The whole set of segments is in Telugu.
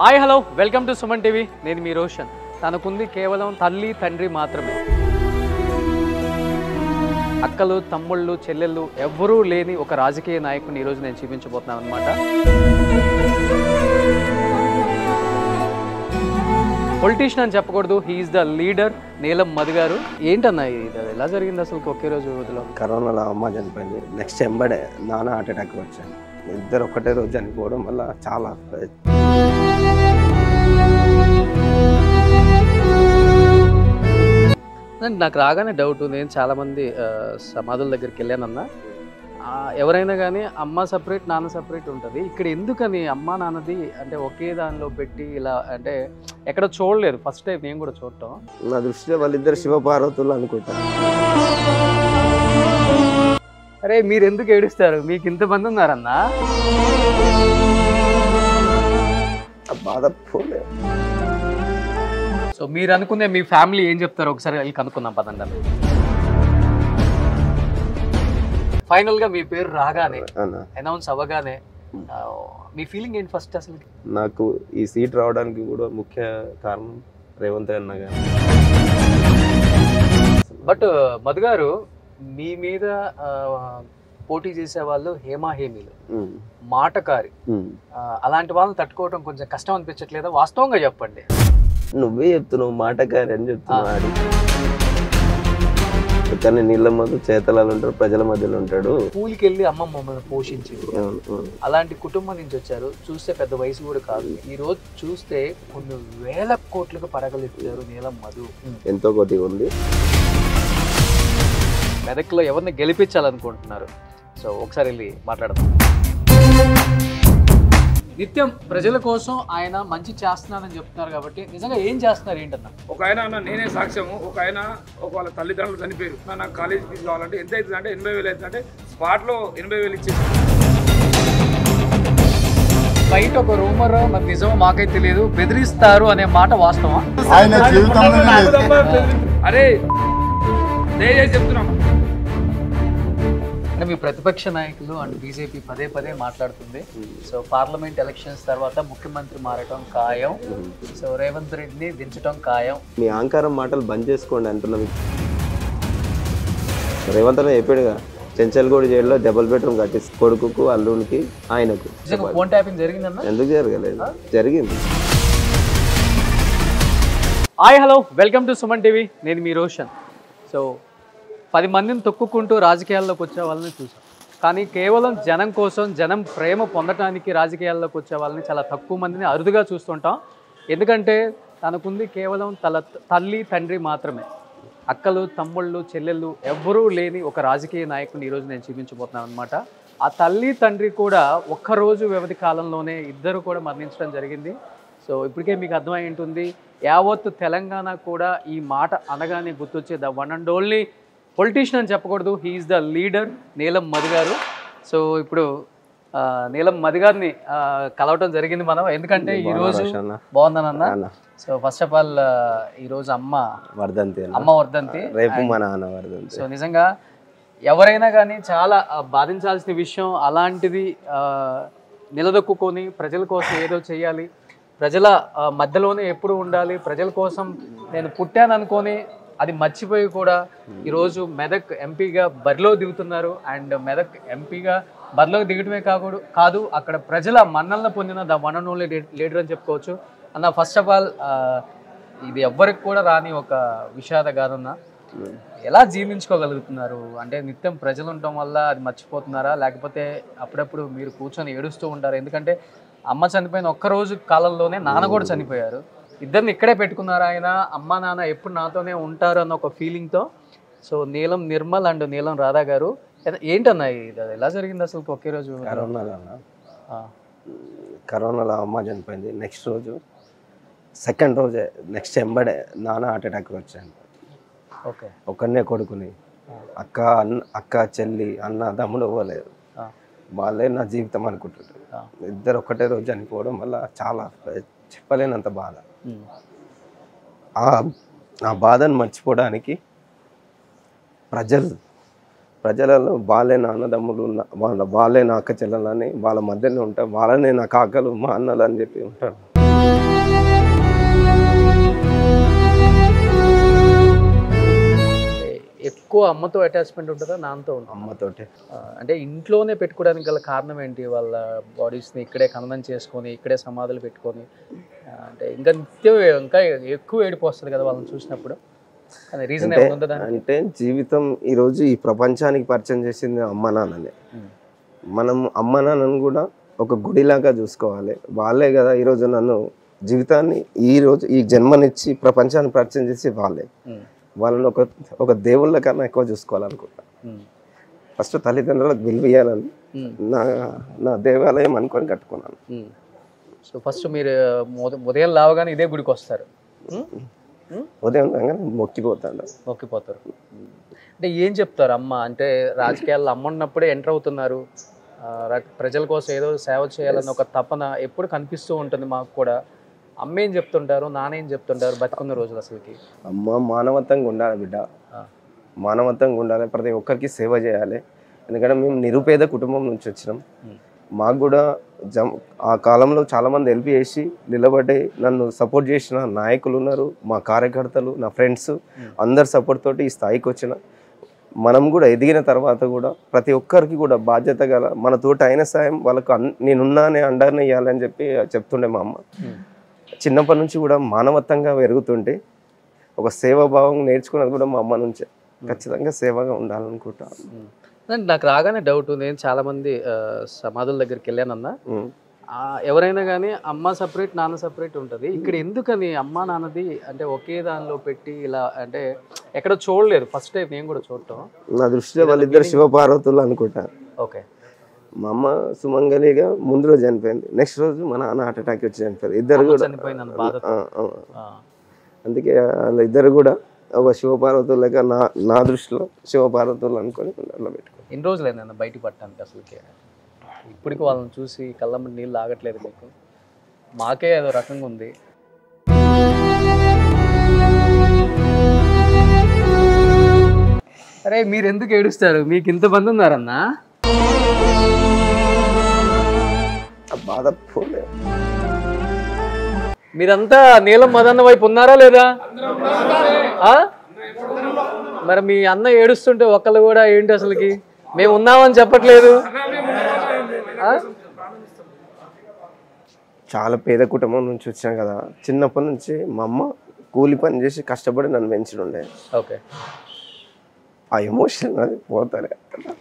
Hi hello welcome to Suman TV నేను మీ రోషన్ తనకుంది కేవలం తల్లి తండ్రి మాత్రమే అక్కలు తమ్ముళ్ళు చెల్లెళ్ళు ఎవ్వరూ లేని ఒక రాజకీయ నాయకుని ఈరోజు నేను చూపించబోతున్నాను అనమాట పొలిటీషియన్ అని చెప్పకూడదు హీఈస్ ద లీడర్ నీలం మధు గారు ఏంటన్నా ఇది అది ఎలా జరిగింది అసలు ఒకే రోజు రోజులో కరోనాలో అమ్మ చనిపోయింది నెక్స్ట్ ఎంబడే నాన్న హార్ట్ అటాక్ వచ్చాను ఇద్దరు ఒకటే రోజు చనిపోవడం వల్ల చాలా నాకు- నాకు రాగానే డౌట్ నేను చాలామంది ఆ, సమాధుల దగ్గరికి వెళ్ళానన్నా ఆ, ఎవరైనా కానీ అమ్మ సపరేట్ నాన్న సపరేట్ ఉంటుంది ఇక్కడ ఎందుకని అమ్మ నాన్నది అంటే ఒకే దానిలో పెట్టి ఇలా అంటే ఎక్కడ చూడలేదు ఫస్ట్ టైం నేను కూడా చూడటం నా దృష్టిలో వాళ్ళిద్దరు శివపార్వతులు అనుకుంటాను అరే మీరు ఎందుకు ఏడుస్తారు మీకు ఇంతమంది ఉన్నారన్నా ఆ బాధ పోలే సో మీరు అనుకునే మీ ఫ్యామిలీ ఏం చెప్తారో ఒకసారి వెళ్ళి కనుక్కుందాం పదండి ఫైనల్ గా మీ పేరు రాగానే అన్న అనౌన్స్ అవ్వగానే ఆ, మీ ఫీలింగ్ ఏంటి ఫస్ట్ అసలు నాకు ఈ సీట్ రావడానికి కూడా ముఖ్య కారణం రేవంత్ అన్న గారు బట్ మధు గారు మీ మీద ఆ, పోటీ చేసే వాళ్ళు హేమా హేమీలు ఉమ్, మాటకారి ఉమ్. ఆ, అలాంటి వాళ్ళని తట్టుకోవడం కొంచెం కష్టం అనిపించట్లేదా వాస్తవంగా చెప్పండి నువ్వే చెప్తున్నావు మాటకారి అని చెప్తున్నావు ఆడి కానీ నీళ్ళ మధ్య చేతలలో ఉంటాడు ప్రజల మధ్యలో ఉంటాడు స్కూల్కి వెళ్ళి అమ్మ మమ్మల్ని పోషించింది అవును, అవును. అలాంటి కుటుంబం నుంచి వచ్చారు చూస్తే పెద్ద వయసు కూడా కాదు ఈ రోజు చూస్తే కొన్ని వేల కోట్లకు పరగలెత్తారు నీలం మధు ఎంతో కొద్దిగా ఉంది మెదక్లో ఎవరిని గెలిపించాలనుకుంటున్నారు సో ఒకసారి వెళ్ళి మాట్లాడదాం నిత్యం ప్రజల కోసం ఆయన మంచి చేస్తున్నానని చెప్తున్నారు కాబట్టి నిజంగా ఏం చేస్తున్నారు ఏంటన్నా ఒక ఆయన అన్న నేనే సాక్ష్యము ఒక ఆయన ఒక వాళ్ళ తల్లిదండ్రులు చనిపోయారు నా నాకు కాలేజ్ ఫీజు కావాలంటే ఎంత అవుతుంది అంటే ఎనభై వేలు అవుతుంది అంటే స్పాట్లో ఎనభై వేలు ఇచ్చేసి బయట ఒక రూమర్ మరి నిజం మాకైతే తెలియదు బెదిరిస్తారు అనే మాట వాస్తవం ఆయన జీవితంలోనే లేదు అరే దయచేసి చెప్తున్నాం అంటే మీ ప్రతిపక్ష నాయకులు అండ్ బీజేపీ పదే పదే మాట్లాడుతుంది సో పార్లమెంట్ ఎలక్షన్స్ తర్వాత ముఖ్యమంత్రి మారటం ఖాయం సో రేవంత్ రెడ్డిని దించడం ఖాయం మీ అహంకారం మాటలు బంద్ చేసుకోండి అంటున్నాం రేవంత్ అన్న చెప్పాడుగా చెంచల్గూడ జైల్లో డబుల్ బెడ్రూమ్ కట్టించి కొడుకుకు అల్లునికి ఆయనకు నిజంగా ఫోన్ ట్యాపింగ్ జరిగిందన్న ఎందుకు జరగలేదు జరిగింది hi hello welcome to Suman TV నేను మీ రోషన్ సో పది మందిని తొక్కుకుంటూ రాజకీయాల్లోకి వచ్చే వాళ్ళని చూసాం కానీ కేవలం జనం కోసం జనం ప్రేమ పొందటానికి రాజకీయాల్లోకి వచ్చే వాళ్ళని చాలా తక్కువ మందిని అరుదుగా చూస్తుంటాం ఎందుకంటే తనకుంది కేవలం తల తల్లి తండ్రి మాత్రమే అక్కలు తమ్ముళ్ళు చెల్లెళ్ళు ఎవ్వరూ లేని ఒక రాజకీయ నాయకుడిని ఈరోజు నేను చూపించబోతున్నాను అనమాట ఆ తల్లి తండ్రి కూడా ఒక్కరోజు వ్యవధి కాలంలోనే ఇద్దరు కూడా మరణించడం జరిగింది సో ఇప్పటికే మీకు అర్థమై ఉంటుంది యావత్ తెలంగాణ కూడా ఈ మాట అనగానే గుర్తొచ్చే the one and only politician అని చెప్పకూడదు హీఈస్ ద లీడర్ నీలం మధు గారు సో ఇప్పుడు ఆ, నీలం మధు గారిని ఆ, కలవటం జరిగింది మనం ఎందుకంటే ఈ రోజు రోషన్ అన్న. బాగుందనన్న అన్న సో ఫస్ట్ ఆఫ్ ఆల్ ఈ రోజు అమ్మ వర్ధంతి అన్న. అమ్మ వర్ధంతి రేపు మా నాన్న వర్ధంతి సో నిజంగా ఎవరైనా కానీ చాలా ఆ, బాధించాల్సిన విషయం అలాంటిది ఆ, నిలదొక్కుని ప్రజల కోసం ఏదో చేయాలి ప్రజల ఆ, మధ్యలోనే ఎప్పుడు ఉండాలి ప్రజల కోసం నేను పుట్టాను అనుకొని అది మర్చిపోయి కూడా ఈరోజు మెదక్ ఎంపీగా బరిలో దిగుతున్నారు అండ్ మెదక్ ఎంపీగా బరిలో దిగటమే కాకూడదు కాదు అక్కడ ప్రజల మన్నలను పొందిన the one and only leader అని చెప్పుకోవచ్చు అన్న ఫస్ట్ ఆఫ్ ఆల్ ఇది ఎవ్వరికి కూడా రాని ఒక విషాద గాథన్న ఎలా జీర్ణించుకోగలుగుతున్నారు అంటే నిత్యం ప్రజలు ఉండటం వల్ల అది మర్చిపోతున్నారా లేకపోతే అప్పుడప్పుడు మీరు కూర్చొని ఏడుస్తూ ఉంటారు ఎందుకంటే అమ్మ చనిపోయిన ఒక్క రోజు కాలంలోనే నాన్న కూడా చనిపోయారు ఇద్దరిని ఇక్కడే పెట్టుకున్నారు ఆయన అమ్మ నాన్న ఎప్పుడు నాతోనే ఉంటారు అన్న ఒక ఫీలింగ్తో సో నీలం నిర్మల్ అండ్ నీలం రాధా గారు ఎద- ఏంటన్నా ఇది అది ఎలా జరిగింది అసలు ఒకే రోజు కరోనాలో అన్న. ఆ, కరోనాలో అమ్మ చనిపోయింది నెక్స్ట్ రోజు సెకండ్ రోజే నెక్స్ట్ ఎంబడే నాన్న హార్ట్ అటాక్ వచ్చాను ఓకే ఒకనే కొడుకుని అక్క అన్న అక్క చెల్లి అన్న తమ్ముడు ఇవ్వలేదు ఆ, వాళ్ళే నా జీవితం అనుకుంటుంటారు ఆ. ఇద్దరు ఒకటే రోజు చనిపోవడం వల్ల చాలా చెప్పలేనంత బాధ ఉమ్, ఆ ఆ బాధను మర్చిపోవడానికి ప్రజలు ప్రజలలో వాళ్ళే నా అన్నదమ్ములు ఉన్న వాళ్ళ వాళ్ళే నా అక్క చెల్లెలని వాళ్ళ మధ్యలో ఉంటారు వాళ్ళనే నా కాకలు మా అన్నలు అని చెప్పి ఉంటారు ఎక్కువ అమ్మతో అటాచ్మెంట్ ఉంటుందా నాన్నతో ఉంటుందా అమ్మతోటి ఆ, అంటే ఇంట్లోనే పెట్టుకోవడానికి గల కారణం ఏంటి వాళ్ళ బాడీస్ని ఇక్కడే ఖననం చేసుకొని ఇక్కడే సమాధులు పెట్టుకొని ఆ, అంటే ఇంకా నిత్యం ఇంకా ఎక్కువ ఏడిపు వస్తుంది కదా వాళ్ళని చూసినప్పుడు కానీ రీజన్ ఏమైనా ఉందా దానికి అంటే జీవితం ఈరోజు ఈ ప్రపంచానికి పరిచయం చేసింది అమ్మ నాన్ననే ఉమ్. మనం అమ్మ నాన్నను కూడా ఒక గుడిలాగా చూసుకోవాలి వాళ్ళే కదా ఈరోజు నన్ను జీవితాన్ని ఈ రోజు ఈ జన్మనిచ్చి ప్రపంచాన్ని పరిచయం చేసి వాళ్ళే ఉమ్. వాళ్ళని ఒక ఒక దేవుళ్ళ కన్నా ఎక్కువ చూసుకోవాలనుకుంటా ఉమ్. ఫస్ట్ తల్లిదండ్రులకు విలువయ్యాలని ఉమ్. నా నా దేవాలయం అనుకొని కట్టుకున్నాను ఉమ్. సో ఫస్ట్ మీరు ఉద- ఉదయం లేవగానే ఇదే గుడికి వస్తారు ఉమ్? ఉమ్? ఉదయం రాగానే మొక్కిపోతాడు మొక్కిపోతారు అంటే ఏం చెప్తారు అమ్మ అంటే రాజకీయాల్లో అమ్మ ఉన్నప్పుడే ఎంటర్ అవుతున్నారు ఆ, ర- ప్రజల కోసం ఏదో సేవ చేయాలన్న ఒక తపన ఎప్పుడు కనిపిస్తూ ఉంటుంది మాకు కూడా అమ్మ ఏం చెప్తుంటారు నాన్న ఏం చెప్తుంటారు బతుకున్న రోజులు అసలుకి అమ్మ మానవత్వంగా ఉండాలి బిడ్డ ఆ. మానవత్వంగా ఉండాలి ప్రతి ఒక్కరికి సేవ చేయాలి ఎందుకంటే మేము నిరుపేద కుటుంబం నుంచి వచ్చినాం ఉమ్. మాకు కూడా జమ్ ఆ కాలంలో చాలామంది హెల్ప్ చేసి నిలబడి నన్ను సపోర్ట్ చేసిన నాయకులు ఉన్నారు మా కార్యకర్తలు నా ఫ్రెండ్స్ అందరి సపోర్ట్ తోటి ఈ స్థాయికి వచ్చిన మనం కూడా ఎదిగిన తర్వాత కూడా ప్రతి ఒక్కరికి కూడా బాధ్యత గల మన తోటి అయిన సాయం వాళ్ళకు అన్ నేనున్నానే అండర్ని ఇవ్వాలని చెప్పి చెప్తుండే మా అమ్మ ఉమ్. చిన్నప్పటి నుంచి కూడా మానవత్వంగా పెరుగుతుంటే ఒక సేవాభావం నేర్చుకున్నది కూడా మా అమ్మ నుంచే ఖచ్చితంగా సేవగా ఉండాలనుకుంటా ఉమ్. అంటే నాకు రాగానే డౌట్ నేను చాలా మంది ఆ, సమాధుల దగ్గరికి వెళ్ళానన్నా ఉమ్. ఆ, ఎవరైనా కానీ అమ్మ సపరేట్ నాన్న సపరేట్ ఉంటుంది ఇక్కడ ఎందుకని అమ్మ నాన్నది అంటే ఒకే దానిలో పెట్టి ఇలా అంటే ఎక్కడ చూడలేదు ఫస్ట్ టైం నేను కూడా చూడటం నా దృష్టిలో వాళ్ళిద్దరు శివపార్వతులు అనుకుంటా ఓకే మా అమ్మ సుమంగలిగా ముందు రోజు చనిపోయింది నెక్స్ట్ రోజు మా నాన్న హార్ట్ అటాక్ వచ్చి చనిపోయారు ఇద్దరు కూడా చనిపోయిందన్న బాధతో ఆ, ఆ. ఆ, అందుకే వాళ్ళ ఇద్దరు కూడా ఒక శివపార్వతులుగా నా నా దృష్టిలో శివపార్వతులు అనుకొని అట్లా పెట్టుకో ఎన్ని రోజులైందన్న బయట పట్టడానికి అసలుకి ఇప్పటికి వాళ్ళని చూసి కళ్ళమ్మ నీళ్ళు ఆగట్లేదు మీకు మాకే ఏదో రకంగా ఉంది అరే మీరు ఎందుకు ఏడుస్తారు మీకు ఇంతమంది ఉన్నారన్నా ఆ బాధ పోలే మీరంతా నీలం మదన్న వైపు ఉన్నారా లేదా ఆ? మరి మీ అన్న ఏడుస్తుంటే ఒక్కళ్ళు కూడా ఏంటి అసలుకి మేము ఉన్నామని చెప్పట్లేదు ఆ? చాలా పేద కుటుంబం నుంచి వచ్చినా కదా చిన్నప్పటి నుంచి మా అమ్మ కూలి పని చేసి కష్టపడి నన్ను పెంచుండే ఓకే ఆ ఎమోషన్ అది పోతారే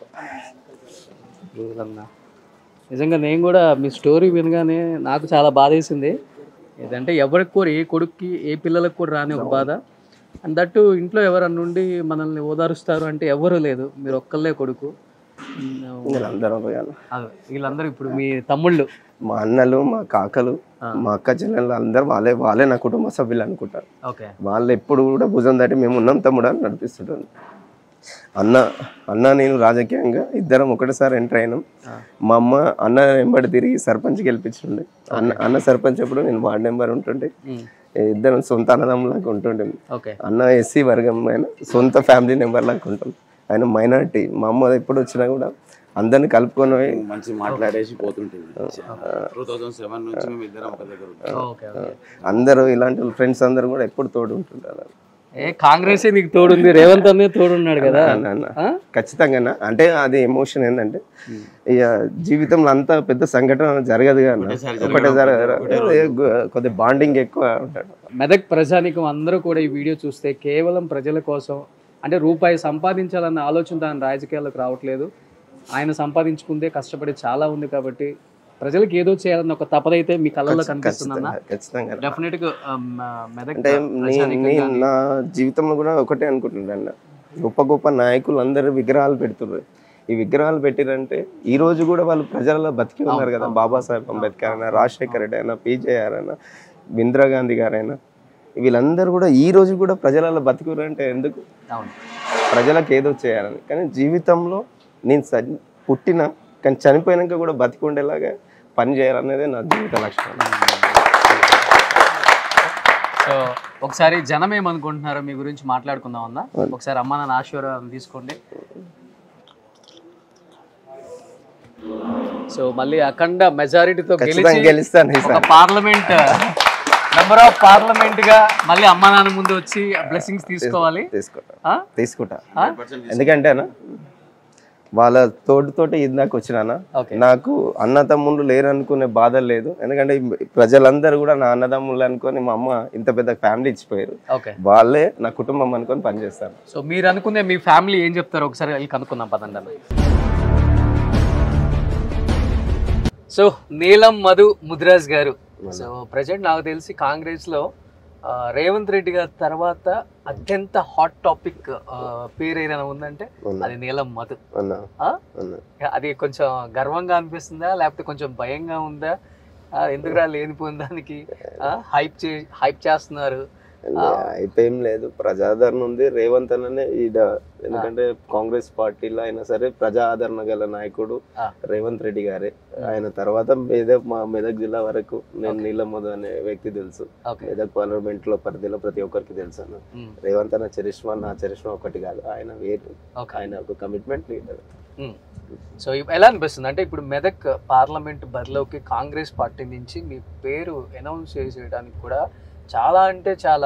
లేదన్నా. నిజంగా నేను కూడా మీ స్టోరీ వినగానే నాకు చాలా బాధ వేసింది ఏదంటే ఎవరికి కూడా ఏ కొడుక్కి ఏ పిల్లలకు కూడా రాని ఒక బాధ అండ్ దట్టు ఇంట్లో ఎవరన్నా ఉండి మనల్ని ఓదారుస్తారు అంటే ఎవరు లేదు మీరు ఒక్కళ్ళే కొడుకు ఉమ్, వీళ్ళందరూ పోయాను అదే, వీళ్ళందరూ ఇప్పుడు మీ తమ్ముళ్ళు మా అన్నలు మా కాకలు మా అక్క చెల్లెళ్ళు అందరూ వాళ్ళే వాళ్ళే నా కుటుంబ సభ్యులు అనుకుంటారు ఓకే వాళ్ళు ఎప్పుడు కూడా భుజం దాటి మేము ఉన్నాం తమ్ముడు అని నడిపిస్తుంటాను అన్న అన్న నేను రాజకీయంగా ఇద్దరం ఒకటేసారి ఎంటర్ అయినాం మా అమ్మ అన్న వెంబడి తిరిగి సర్పంచ్ గెలిపించుండే అన్న అన్న సర్పంచ్ అప్పుడు నేను వార్డ్ నెంబర్ ఉంటుండే ఉమ్, ఇద్దరం సొంత అన్నదమ్ములాగా ఉంటుండే ఓకే అన్న ఎస్సీ వర్గం ఆయన సొంత ఫ్యామిలీ నెంబర్ లాగా ఉంటాం ఆయన మైనారిటీ మా అమ్మ ఎప్పుడు వచ్చినా కూడా అందరిని కలుపుకొని పోయి మంచి మాట్లాడేసి పోతుంటుంది టూ థౌజండ్ సెవెన్ నుంచి మేము ఇద్దరం ఒక దగ్గర ఉంటాం ఓకే ఓకే అందరూ ఇలాంటి ఫ్రెండ్స్ అందరూ కూడా ఎప్పుడు తోడు ఉంటుంటారు ఏ కాంగ్రెస్ నీకు తోడుంది రేవంత్ అన్నే తోడున్నాడు కదా అన్న, అన్న. ఆ? ఖచ్చితంగా అంటే అది ఎమోషన్ ఏంటంటే ఇక జీవితంలో అంత పెద్ద సంఘటన జరగదు కానీ ఒకటే జరగదు కొద్దిగా బాండింగ్ ఎక్కువ ఉంటాడు మెదక్ ప్రజానికం అందరూ కూడా ఈ వీడియో చూస్తే కేవలం ప్రజల కోసం అంటే రూపాయి సంపాదించాలన్న ఆలోచన దాని రాజకీయాలకు రావట్లేదు ఆయన సంపాదించుకుందే కష్టపడి చాలా ఉంది కాబట్టి ప్రజలకు ఏదో చేయాలన్న ఒక తపదైతే మీ కళ్ళల్లో కనిపిస్తుందన్న ఖచ్చితంగా డెఫినెట్ గా ఆ, మ- మెదక్ అంటే నే- నేను నా జీవితంలో కూడా ఒకటే అనుకుంటున్నాను గొప్ప గొప్ప నాయకులు అందరూ విగ్రహాలు పెడుతున్నారు ఈ విగ్రహాలు పెట్టిరంటే ఈ రోజు కూడా వాళ్ళు ప్రజలలో బతికి ఉన్నారు కదా బాబాసాహెబ్ అంబేద్కర్ అయినా రాజశేఖర రెడ్డి అయినా పీజేఆర్ అయినా ఇందిరాగాంధీ గారైనా వీళ్ళందరూ కూడా ఈ రోజు కూడా ప్రజలలో బతికురంటే ఎందుకు అవును ప్రజలకు ఏదో చేయాలని కానీ జీవితంలో నేను స- పుట్టిన కానీ చనిపోయినాక కూడా బతికి ఉండేలాగా పని చేయాలనేదే నా జీవిత లక్ష్యం సో ఒకసారి జనం ఏమనుకుంటున్నారో మీ గురించి మాట్లాడుకుందాం అన్న ఒకసారి అమ్మ నాన్న ఆశీర్వాదం తీసుకోండి సో మళ్ళీ అఖండ మెజారిటీతో ఖచ్చితంగా గెలిచి గెలుస్తాను ఒక ఈసారి పార్లమెంట్ మెంబర్ ఆఫ్ పార్లమెంట్ గా మళ్ళీ అమ్మా నాన్న ముందు వచ్చి బ్లెస్సింగ్స్ తీసుకోవాలి తీసుకుంటా ఆ? తీసుకుంటా ఎందుకంటే అన్న వాళ్ళ తోటితోటి ఇందాక వచ్చినానా Okay. నాకు అన్నదమ్ముళ్ళు లేరు అనుకునే బాధ లేదు ఎందుకంటే ఈ ప్రజలందరూ కూడా నా అన్నదమ్ముళ్ళు అనుకొని మా అమ్మ ఇంత పెద్ద ఫ్యామిలీ ఇచ్చిపోయారు ఓకే వాళ్ళే నా కుటుంబం అనుకొని పనిచేస్తారు సో మీరు అనుకునే మీ ఫ్యామిలీ ఏం చెప్తారో ఒకసారి వెళ్ళి కనుక్కుందాం పదండి అన్న సో నీలం మధు ముదిరాజ్ గారు సో ప్రజెంట్ నాకు తెలిసి కాంగ్రెస్ లో ఆ, రేవంత్ రెడ్డి గారి తర్వాత అత్యంత హాట్ టాపిక్ పేరు ఏదైనా ఉందంటే ఉన్నా. అది నీలం మధు అన్న ఆ? అన్న అది కొంచెం గర్వంగా అనిపిస్తుందా లేకపోతే కొంచెం భయంగా ఉందా ఆ, ఎందుకురా లేనిపోయిన దానికి హైప్ చే హైప్ చేస్తున్నారు అయిపోయేం లేదు ప్రజాదరణ ఉంది రేవంత్ అన్ననే ఈడ ఎందుకంటే కాంగ్రెస్ పార్టీలో అయినా సరే ప్రజా ఆదరణ గల నాయకుడు ఆ. రేవంత్ రెడ్డి గారే ఆయన తర్వాత మెదక్ మా మెదక్ జిల్లా వరకు నేను నీలమ్మధు అనే వ్యక్తి తెలుసు ఓకే మెదక్ పార్లమెంట్ లో పరిధిలో ప్రతి ఒక్కరికి తెలుసు అన్న రేవంత్ అన్న చరిష్మా నా చరిష్మా ఒకటి కాదు ఆయన వేరు ఓకే ఆయన ఒక కమిట్మెంట్ లీడర్ సో ఇప్- ఎలా అనిపిస్తుంది అంటే ఇప్పుడు మెదక్ పార్లమెంట్ బరిలోకి కాంగ్రెస్ పార్టీ నుంచి మీ పేరు అనౌన్స్ చేసేయడానికి కూడా చాలా అంటే చాలా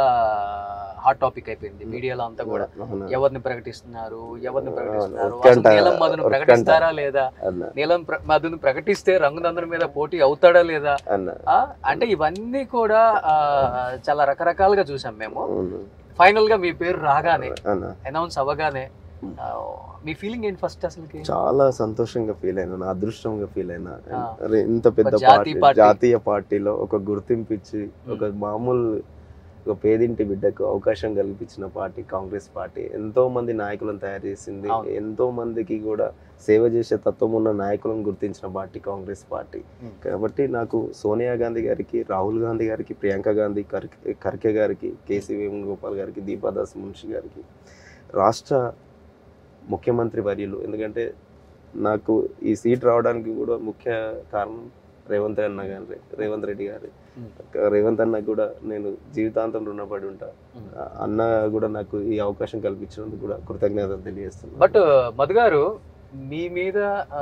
హాట్ టాపిక్ అయిపోయింది మీడియాలో అంతా కూడా ఎవరిని ప్రకటిస్తున్నారు ఎవరిని ప్రకటిస్తున్నారు అసలు ఉత్కంఠ- నీలం మధును ఉత్కంఠ. ప్రకటిస్తారా లేదా అన్న నీలం ప్ర- మధును ప్రకటిస్తే రంగుదందరి మీద పోటీ అవుతాడా లేదా అన్న ఆ, అంటే ఇవన్నీ కూడా ఆ, చాలా రకరకాలుగా చూసాం మేము అవును. ఫైనల్ గా మీ పేరు రాగానే అన్న అనౌన్స్ అవ్వగానే ఆ, మీ ఫీలింగ్ ఏంటి ఫస్ట్ అసలుకి చాలా సంతోషంగా ఫీల్ అయినా నా అదృష్టంగా ఫీల్ అయినా ఆ. అరే ఇంత పెద్ద ఒక జాతీయ పార్టీ పార్టీ. జాతీయ పార్టీలో ఒక గుర్తింపు ఇచ్చి ఒక మామూలు ఒక పేదింటి బిడ్డకు అవకాశం కల్పించిన పార్టీ కాంగ్రెస్ పార్టీ ఎంతో మంది నాయకులను తయారు చేసింది అవును. ఎంతో మందికి కూడా సేవ చేసే తత్వం ఉన్న నాయకులను గుర్తించిన పార్టీ కాంగ్రెస్ పార్టీ Hmm. కాబట్టి నాకు సోనియా గాంధీ గారికి రాహుల్ గాంధీ గారికి ప్రియాంక గాంధీ ఖర్గే ఖర్గే గారికి కేసీ వేణుగోపాల్ గారికి దీపాదాస్ మున్షి గారికి రాష్ట్ర ముఖ్యమంత్రి వర్యులు ఎందుకంటే నాకు ఈ సీట్ రావడానికి కూడా ముఖ్య కారణం రేవంత్ అన్న గారి రేవంత్ రెడ్డి గారి Hmm. రేవంత్ అన్న కూడా నేను జీవితాంతం రుణపడి ఉంటా Hmm. అన్న కూడా నాకు ఈ అవకాశం కల్పించినందుకు కూడా కృతజ్ఞతలు తెలియజేస్తున్నాను బట్ మధు గారు మీ మీద ఆ,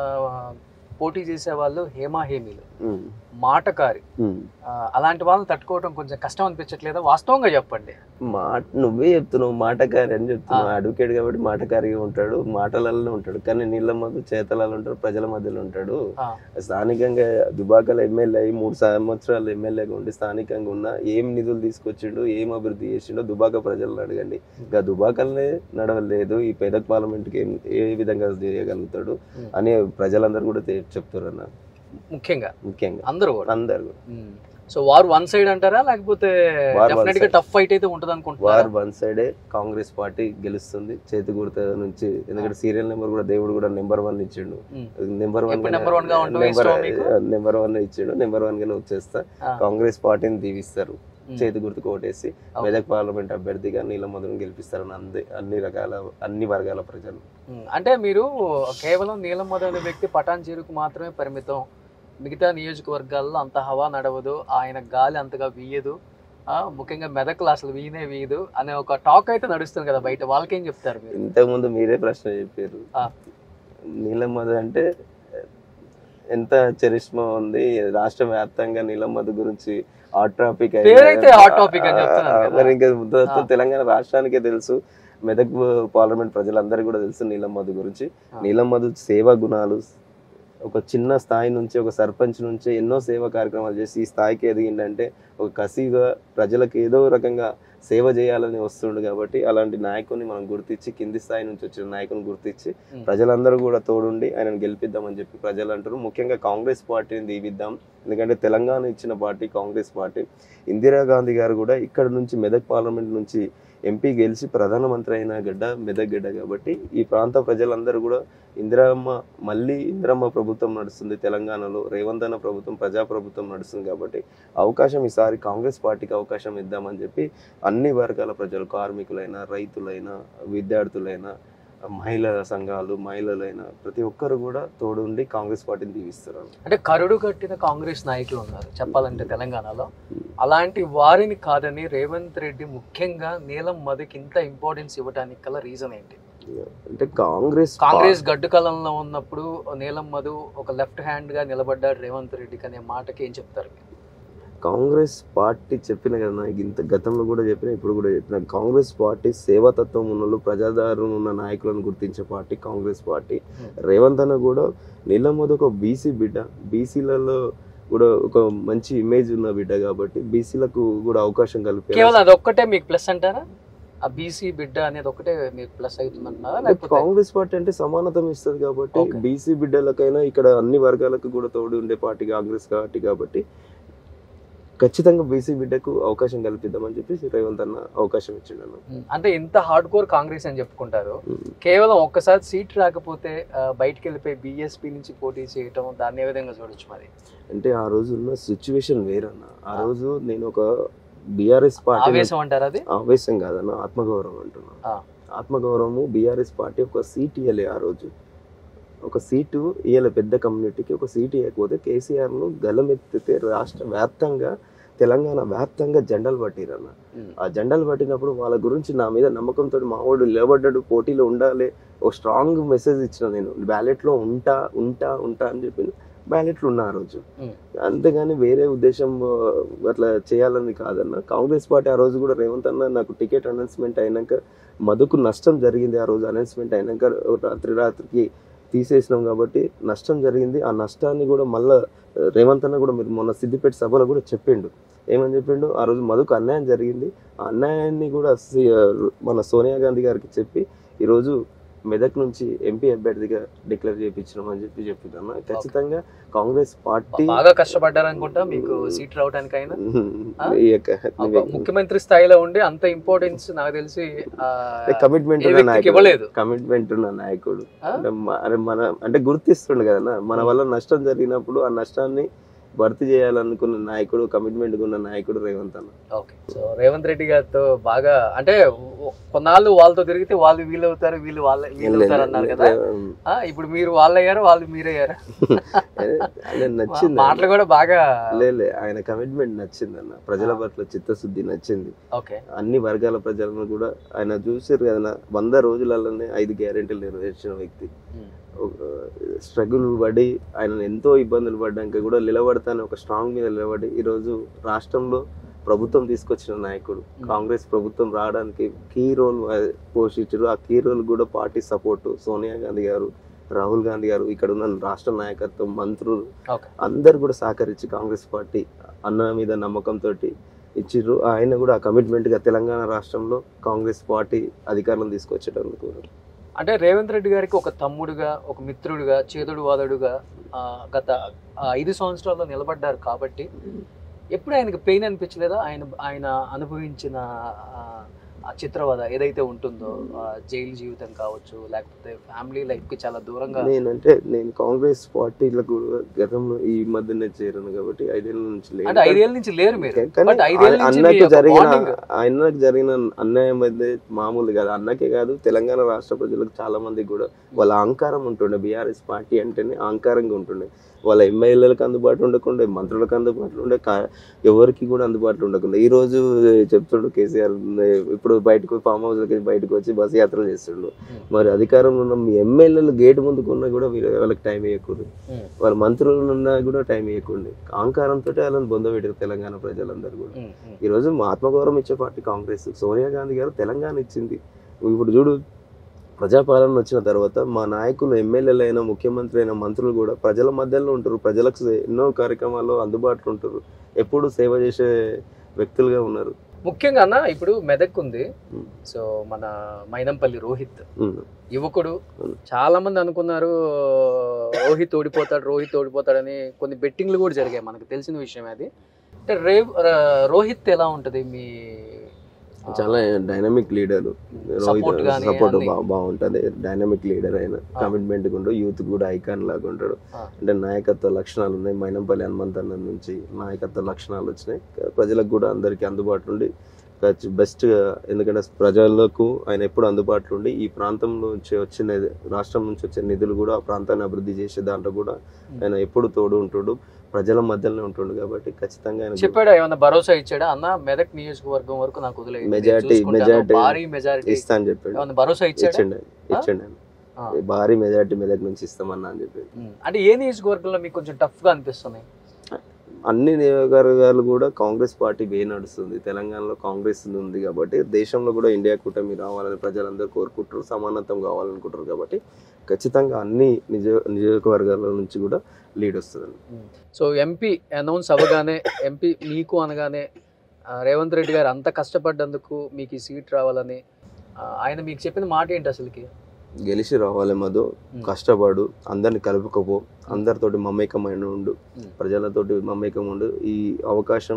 పోటీ చేసే వాళ్ళు హేమా హేమీలు ఉమ్, మాటకారి ఉమ్. ఆ, అలాంటి వాళ్ళని తట్టుకోవడం కొంచెం కష్టం అనిపించట్లేదా వాస్తవంగా చెప్పండి మాట నువ్వే చెప్తున్నావు మాటకారి అని చెప్తున్నావు ఆ. అడ్వకేట్ కాబట్టి మాటకారిగా ఉంటాడు మాటలలో ఉంటాడు కానీ నీళ్ళ మధ్య చేతలలో ఉంటాడు ప్రజల మధ్యలో ఉంటాడు ఆ, స్థానికంగా దుబాకల ఎమ్మెల్యే అయి మూడు సంవత్సరాలు ఎమ్మెల్యేగా ఉండి స్థానికంగా ఉన్న ఏం నిధులు తీసుకొచ్చిండు ఏం అభివృద్ధి చేసిండో దుబాక ప్రజలను అడగండి ఇంకా దుబాకల్నే నడవలేదు ఈ పేదక్ పార్లమెంట్కి ఏం ఏ విధంగా చేయగలుగుతాడు Hmm. అని ప్రజలందరూ కూడా తె- చెప్తారు అన్న ముఖ్యంగా ముఖ్యంగా అందరూ కూడా అందరు సో వారు వన్ సైడ్ అంటారా లేకపోతే War one డెఫినెట్ గా side. టఫ్ ఫైట్ అయితే ఉంటది వార్ అనుకుంటున్నారు వన్ సైడే కాంగ్రెస్ పార్టీ గెలుస్తుంది చేతి గుర్త నుంచి ఎందుకంటే సీరియల్ నెంబర్ కూడా దేవుడు కూడా నెంబర్ వన్ ఇచ్చిండు నెంబర్ వన్ ఎప్పుడు number one గా ఉండడం ఇష్టమా మీకు? నెంబర్ వన్ ఇచ్చిండు నెంబర్ వన్ గానే వచ్చేస్తా కాంగ్రెస్ పార్టీని దీవిస్తారు చేతి గుర్తుకు ఓటేసి మెదక్ పార్లమెంట్ అభ్యర్థిగా నీల మధును గెలిపిస్తారని అంది అన్ని రకాల అన్ని వర్గాల ప్రజలు అంటే మీరు కేవలం నీలం మధు అనే వ్యక్తి పటాన్ చెరుకు మాత్రమే పరిమితం మిగతా నియోజకవర్గాల్లో అంత హవా నడవదు ఆయన గాలి అంతగా వీయదు ఆ, ముఖ్యంగా మెదక్లో అసలు వీయనే వీయదు అనే ఒక టాక్ అయితే నడుస్తుంది కదా బయట వాళ్ళకేం చెప్తారు మీరు ఇంతకు ముందు మీరే ప్రశ్న చెప్పారు ఆ. నీలం మధు అంటే ఎంత చరిష్మా ఉంది రాష్ట్ర వ్యాప్తంగా నీలం మధు గురించి హాట్ టాపిక్ పేరైతే hot topic అని చెప్తున్నారు కదా. మరి ఇంకా మొత్తం ఆ. తెలంగాణ రాష్ట్రానికే తెలుసు మెదక్ పార్లమెంట్ ప్రజలందరికీ కూడా తెలుసు నీలం మధు గురించి ఆ. నీలం మధు సేవా గుణాలు ఒక చిన్న స్థాయి నుంచి ఒక సర్పంచ్ నుంచి ఎన్నో సేవా కార్యక్రమాలు చేసి ఈ స్థాయికి ఎదిగిందంటే ఒక కసిగా ప్రజలకు ఏదో రకంగా సేవ చేయాలని వస్తుండు కాబట్టి అలాంటి నాయకుని మనం గుర్తించి కింది స్థాయి నుంచి వచ్చిన నాయకుని గుర్తించి ఉమ్. ప్రజలందరూ కూడా తోడుండి ఆయనను గెలిపిద్దామని చెప్పి ప్రజలు అంటారు ముఖ్యంగా కాంగ్రెస్ పార్టీని దీవిద్దాం ఎందుకంటే తెలంగాణ ఇచ్చిన పార్టీ కాంగ్రెస్ పార్టీ ఇందిరాగాంధీ గారు కూడా ఇక్కడ నుంచి మెదక్ పార్లమెంట్ నుంచి ఎంపీ గెలిచి ప్రధానమంత్రి అయిన గడ్డ మెదక్ గడ్డ కాబట్టి ఈ ప్రాంత ప్రజలందరూ కూడా ఇందిరమ్మ మళ్ళీ ఇందిరమ్మ ప్రభుత్వం నడుస్తుంది తెలంగాణలో రేవంత్ అన్న ప్రభుత్వం ప్రజా ప్రభుత్వం నడుస్తుంది కాబట్టి అవకాశం ఈసారి కాంగ్రెస్ పార్టీకి అవకాశం ఇద్దామని చెప్పి అన్ని వర్గాల ప్రజలు కార్మికులైనా రైతులైనా విద్యార్థులైనా మహిళా సంఘాలు మహిళలైనా ప్రతి ఒక్కరు కూడా తోడుండి కాంగ్రెస్ పార్టీని దీవిస్తారు అంటే కరుడు కట్టిన కాంగ్రెస్ నాయకులు ఉన్నారు చెప్పాలంటే తెలంగాణలో అలాంటి వారిని కాదని రేవంత్ రెడ్డి ముఖ్యంగా నీలం మధుకి ఇంత ఇంపార్టెన్స్ ఇవ్వడానికి గల రీజన్ ఏంటి అంటే కాంగ్రెస్ కాంగ్రెస్ గడ్డు కాలంలో ఉన్నప్పుడు నీలం మధు ఒక లెఫ్ట్ హ్యాండ్ గా నిలబడ్డాడు రేవంత్ రెడ్డికి అనే మాటకి ఏం చెప్తారు మీరు? కాంగ్రెస్ పార్టీ చెప్పిన కదా నాకు ఇంత గతంలో కూడా చెప్పిన ఇప్పుడు కూడా చెప్పిన కాంగ్రెస్ పార్టీ సేవాతత్వం ఉన్న వాళ్ళు, ప్రజాదారణ ఉన్న నాయకులను గుర్తించే పార్టీ కాంగ్రెస్ పార్టీ రేవంత్ అన్న కూడా నీళ్ళ మీద ఒక బీసీ బిడ్డ బీసీలలో కూడా ఒక మంచి ఇమేజ్ ఉన్న బిడ్డ కాబట్టి బీసీలకు కూడా అవకాశం కలిపి కేవలం అది ఒక్కటే మీకు ప్లస్ అంటారా ఆ బీసీ బిడ్డ అనేది ఒకటే మీకు ప్లస్ అవుతుందంటారా లేకపోతే కాంగ్రెస్ పార్టీ అంటే సమానతం ఇస్తుంది కాబట్టి Okay. బీసీ బిడ్డలకైనా ఇక్కడ అన్ని వర్గాలకు కూడా తోడు ఉండే పార్టీ కాంగ్రెస్ పార్టీ కాబట్టి ఖచ్చితంగా బీసీ బిడ్డకు అవకాశం కల్పిద్దామని చెప్పేసి రేవంత్ అన్న అవకాశం ఇచ్చిండు అన్న ఉమ్, అంటే ఇంత హార్డ్ కోర్ కాంగ్రెస్ అని చెప్పుకుంటారు కేవలం ఒక్కసారి సీట్ రాకపోతే ఆ, బయటికి వెళ్ళిపోయి బీఎస్పీ నుంచి పోటీ చేయటం దాన్ని ఏ విధంగా చూడొచ్చు మరి అంటే ఆ రోజు ఉన్న సిచ్యువేషన్ వేరన్న ఆ రోజు నేను ఒక బీఆర్ఎస్ పార్టీ ఆవేశం అంటారు అది ఆవేశం కాదన్న ఆత్మగౌరవం అంటున్నా ఆ. ఆత్మగౌరవము బీఆర్ఎస్ పార్టీ ఒక సీట్ ఇవ్వలే ఆ రోజు ఒక సీటు ఇవ్వలే పెద్ద కమ్యూనిటీకి ఒక సీట్ ఇవ్వకపోతే కేసీఆర్ను గలమెత్తితే రాష్ట్ర వ్యాప్తంగా తెలంగాణ వ్యాప్తంగా జెండాలు పట్టిరన్న ఉమ్. ఆ జెండాలు పట్టినప్పుడు వాళ్ళ గురించి నా మీద నమ్మకంతో మావాడు నిలబడ్డాడు పోటీలో ఉండాలి ఒక స్ట్రాంగ్ మెసేజ్ ఇచ్చిన నేను బ్యాలెట్లో ఉంటా ఉంటా ఉంటా అని చెప్పి బ్యాలెట్లు ఉన్నా ఆ రోజు ఉమ్. అంతేగాని వేరే ఉద్దేశం ఆ, అట్లా చేయాలని కాదన్న కాంగ్రెస్ పార్టీ ఆ రోజు కూడా రేవంత్ అన్న నాకు టికెట్ అనౌన్స్మెంట్ అయినాక మధుకు నష్టం జరిగింది ఆ రోజు అనౌన్స్మెంట్ అయినాక రాత్రి రాత్రికి తీసేసినాం కాబట్టి నష్టం జరిగింది ఆ నష్టాన్ని కూడా మళ్ళా ఆ, రేవంత్ అన్న కూడా మీరు మొన్న సిద్దిపేట సభలో కూడా చెప్పిండు ఏమని చెప్పిండు ఆ రోజు మధుకు అన్యాయం జరిగింది ఆ అన్యాయాన్ని కూడా సి- ఆ, మన సోనియా గాంధీ గారికి చెప్పి ఈరోజు మెదక్ నుంచి ఎంపీ అభ్యర్థిగా డిక్లేర్ చేయించినాం అని చెప్పి చెప్తున్నాను ఖచ్చితంగా కాంగ్రెస్ పార్టీ బాగా కష్టపడ్డారు అనుకుంటా మీకు సీట్ రావడానికైనా ఆ? ఈ యొక్క ఒక ముఖ్యమంత్రి స్థాయిలో ఉండి అంత ఇంపార్టెన్స్ నాకు తెలిసి ఆ, కమిట్మెంట్ ఏ ఉన్న వ్యక్తికి నాయకుడు ఇవ్వలేదు. కమిట్మెంట్ ఉన్న నాయకుడు ఆ? అంటే మ- అరే మన అంటే గుర్తిస్తుండు కదా మన వల్ల నష్టం జరిగినప్పుడు ఆ నష్టాన్ని భర్తీ చేయాలనుకున్న నాయకుడు కమిట్మెంట్ ఉన్న నాయకుడు రేవంత్ అన్న ఓకే సో రేవంత్ రెడ్డి గారితో బాగా అంటే ఓ- కొన్నాళ్ళు వాళ్ళతో తిరిగితే వాళ్ళు వీళ్ళు అవుతారు వీళ్ళు వాళ్ళ వీళ్ళు అవుతారు అన్నారు కదా ఆ, ఇప్పుడు మీరు వాళ్ళు అయ్యారు వాళ్ళు మీరయ్యారు అదే నచ్చింది మాటలు కూడా బాగా లేలే ఆయన కమిట్మెంట్ నచ్చింది అన్న ప్రజల పట్ల చిత్తశుద్ధి నచ్చింది ఓకే అన్ని వర్గాల ప్రజలను కూడా ఆయన చూసారు కదా వంద రోజులలోనే ఐదు గ్యారెంటీలు నెరవేర్చిన వ్యక్తి స్ట్రగుల్ పడి ఆయన ఎంతో ఇబ్బందులు పడ్డాక కూడా నిలబడతానే ఒక స్ట్రాంగ్ మీద నిలబడి ఈరోజు రాష్ట్రంలో ప్రభుత్వం తీసుకొచ్చిన నాయకుడు కాంగ్రెస్ ప్రభుత్వం రావడానికి కీ రోల్ పోషించారు ఆ కీ రోల్ కూడా పార్టీ సపోర్ట్ సోనియా గాంధీ గారు రాహుల్ గాంధీ గారు ఇక్కడ ఉన్న రాష్ట్ర నాయకత్వం మంత్రులు ఓకే అందరు కూడా సహకరించి కాంగ్రెస్ పార్టీ అన్న మీద నమ్మకంతో ఇచ్చిర్రు ఆయన కూడా ఆ కమిట్మెంట్ గా తెలంగాణ రాష్ట్రంలో కాంగ్రెస్ పార్టీ అధికారం తీసుకొచ్చేటందుకు అంటే రేవంత్ రెడ్డి గారికి ఒక తమ్ముడుగా ఒక మిత్రుడిగా చేదుడు వాదడుగా ఆ, గత ఆ, ఐదు సంవత్సరాల్లో నిలబడ్డారు కాబట్టి ఎప్పుడు ఆయనకి పెయిన్ అనిపించలేదా ఆయన ఆయన అనుభవించిన ఆ, ఆ చిత్రవద ఏదైతే ఉంటుందో ఆ, జైలు జీవితం కావచ్చు లేకపోతే ఫ్యామిలీ లైఫ్ కి చాలా దూరంగా నేనంటే నేను కాంగ్రెస్ పార్టీలకు గతంలో ఈ మధ్యనే చేరాను కాబట్టి ఐదేళ్ళ నుంచి లేదు. అంటే ఐదేళ్ళ నుంచి లేరు మీరు కానీ బట్ ఐదేళ్ళ నుంచి మీ అన్నకు యొక్క జరిగిన bonding. అన్నకు జరిగిన అన్యాయం అయితే మామూలు కాదు అన్నకే కాదు తెలంగాణ రాష్ట్ర ప్రజలకు చాలా మందికి కూడా వాళ్ళ అహంకారం ఉంటుండే బీఆర్ఎస్ పార్టీ అంటేనే అహంకారంగా ఉంటుండే వాళ్ళ ఎమ్మెల్యేలకు అందుబాటులో ఉండకుండా మంత్రులకు అందుబాటులో ఉండే కా- ఎవరికి కూడా అందుబాటులో ఉండకుండా ఈ రోజు చెప్తుండు కేసీఆర్ ఇప్పుడు బయటకు ఫామ్ హౌస్ బయటకు వచ్చి బస్ యాత్రలు చేస్తుండు మరి అధికారంలో ఉన్న మీ ఎమ్మెల్యేలు గేట్ ముందుకు ఉన్నా కూడా వీళ్ళ- వాళ్ళకి టైం ఇవ్వకూడదు ఉమ్, వాళ్ళ మంత్రులు ఉన్నా కూడా టైం ఇవ్వకండి అహంకారంతో వాళ్ళని బొందబెట్టారు తెలంగాణ ప్రజలందరూ కూడా ఉమ్, ఉమ్. ఈ రోజు మా ఆత్మగౌరవం ఇచ్చే పార్టీ కాంగ్రెస్ సోనియా గాంధీ గారు తెలంగాణ ఇచ్చింది ఇప్పుడు చూడు ప్రజాపాలన వచ్చిన తర్వాత మా నాయకులు ఎమ్మెల్యేలు అయినా ముఖ్యమంత్రి అయినా మంత్రులు కూడా ప్రజల మధ్యలో ఉంటారు ప్రజలకు ఎన్నో కార్యక్రమాల్లో అందుబాటులో ఉంటారు ఎప్పుడు సేవ చేసే వ్యక్తులుగా ఉన్నారు ముఖ్యంగా అన్న ఇప్పుడు మెదక్ ఉంది ఉమ్. సో మన మైనంపల్లి రోహిత్ ఉమ్. యువకుడు అవును. చాలా మంది అనుకున్నారు రోహిత్ ఓడిపోతాడు రోహిత్ ఓడిపోతాడని కొన్ని బెట్టింగ్లు కూడా జరిగాయి మనకు తెలిసిన విషయం అది అంటే రేవ్ ర- రోహిత్ ఎలా ఉంటది మీ చాలా డైనమిక్ లీడర్ Support గానీ సపోర్ట్ అన్ని. బాగుంటది డైనమిక్ లీడర్ అయిన కమిట్మెంట్ ఉండు యూత్ కూడా ఐకాన్ లాగా ఉంటాడు ఆ. అంటే నాయకత్వ లక్షణాలు ఉన్నాయి మైనంపల్లి హనుమంతన్న నుంచి నాయకత్వ లక్షణాలు వచ్చినాయి ప్రజలకు కూడా అందరికీ అందుబాటులో ఉండి బెస్ట్ ఎందుకంటే ప్రజలకు ఆయన ఎప్పుడు అందుబాటులో ఉండి ఈ ప్రాంతం నుంచి వచ్చిన రాష్ట్రం నుంచి వచ్చే నిధులు కూడా ఆ ప్రాంతాన్ని అభివృద్ధి చేసే దాంట్లో కూడా ఆయన ఎప్పుడు తోడు ఉంటుడు ప్రజల మధ్యలోనే ఉంటుండు కాబట్టి ఖచ్చితంగా ఆయన చెప్పాడా ఏమన్నా భరోసా ఇచ్చాడా అన్న మెదక్ నియోజకవర్గం వరకు నాకు వదిలేదు నేను Majority- చూసుకుంటాను. majority భారీ మెజారిటీ ఇస్తా అని చెప్పాడు ఏమన్నా భరోసా ఇచ్చాడా ఇచ్చిండు ఆయన. ఇచ్చిండు ఆయన. ఆ. భారీ మెజార్టీ మెదక్ నుంచి ఇస్తామన్నా అని చెప్పి ఉమ్. అంటే ఏ నియోజకవర్గంలో మీకు కొంచెం టఫ్ గా అనిపిస్తున్నాయి అన్ని నియోజకవర్గాలు కూడా కాంగ్రెస్ పార్టీ వే నడుస్తుంది తెలంగాణలో కాంగ్రెస్ ఉంది కాబట్టి దేశంలో కూడా ఇండియా కూటమి రావాలని ప్రజలందరూ కోరుకుంటారు సమానత్వం కావాలనుకుంటారు కాబట్టి ఖచ్చితంగా అన్ని నిజ నియోజకవర్గాల నుంచి కూడా లీడ్ వస్తుంది సో ఎంపీ అనౌన్స్ అవ్వగానే ఎంపీ మీకు అనగానే ఆ, రేవంత్ రెడ్డి గారు అంత కష్టపడ్డందుకు మీకు ఈ సీట్ రావాలని ఆ, ఆయన మీకు చెప్పిన మాట ఏంటి అసలుకి గెలిచి రావాలి మధు Hmm. కష్టపడు అందరిని కలుపుకపో అందరితోటి మమేకమైన ఉండు Hmm. ప్రజలతోటి మమేకం ఉండు ఈ అవకాశం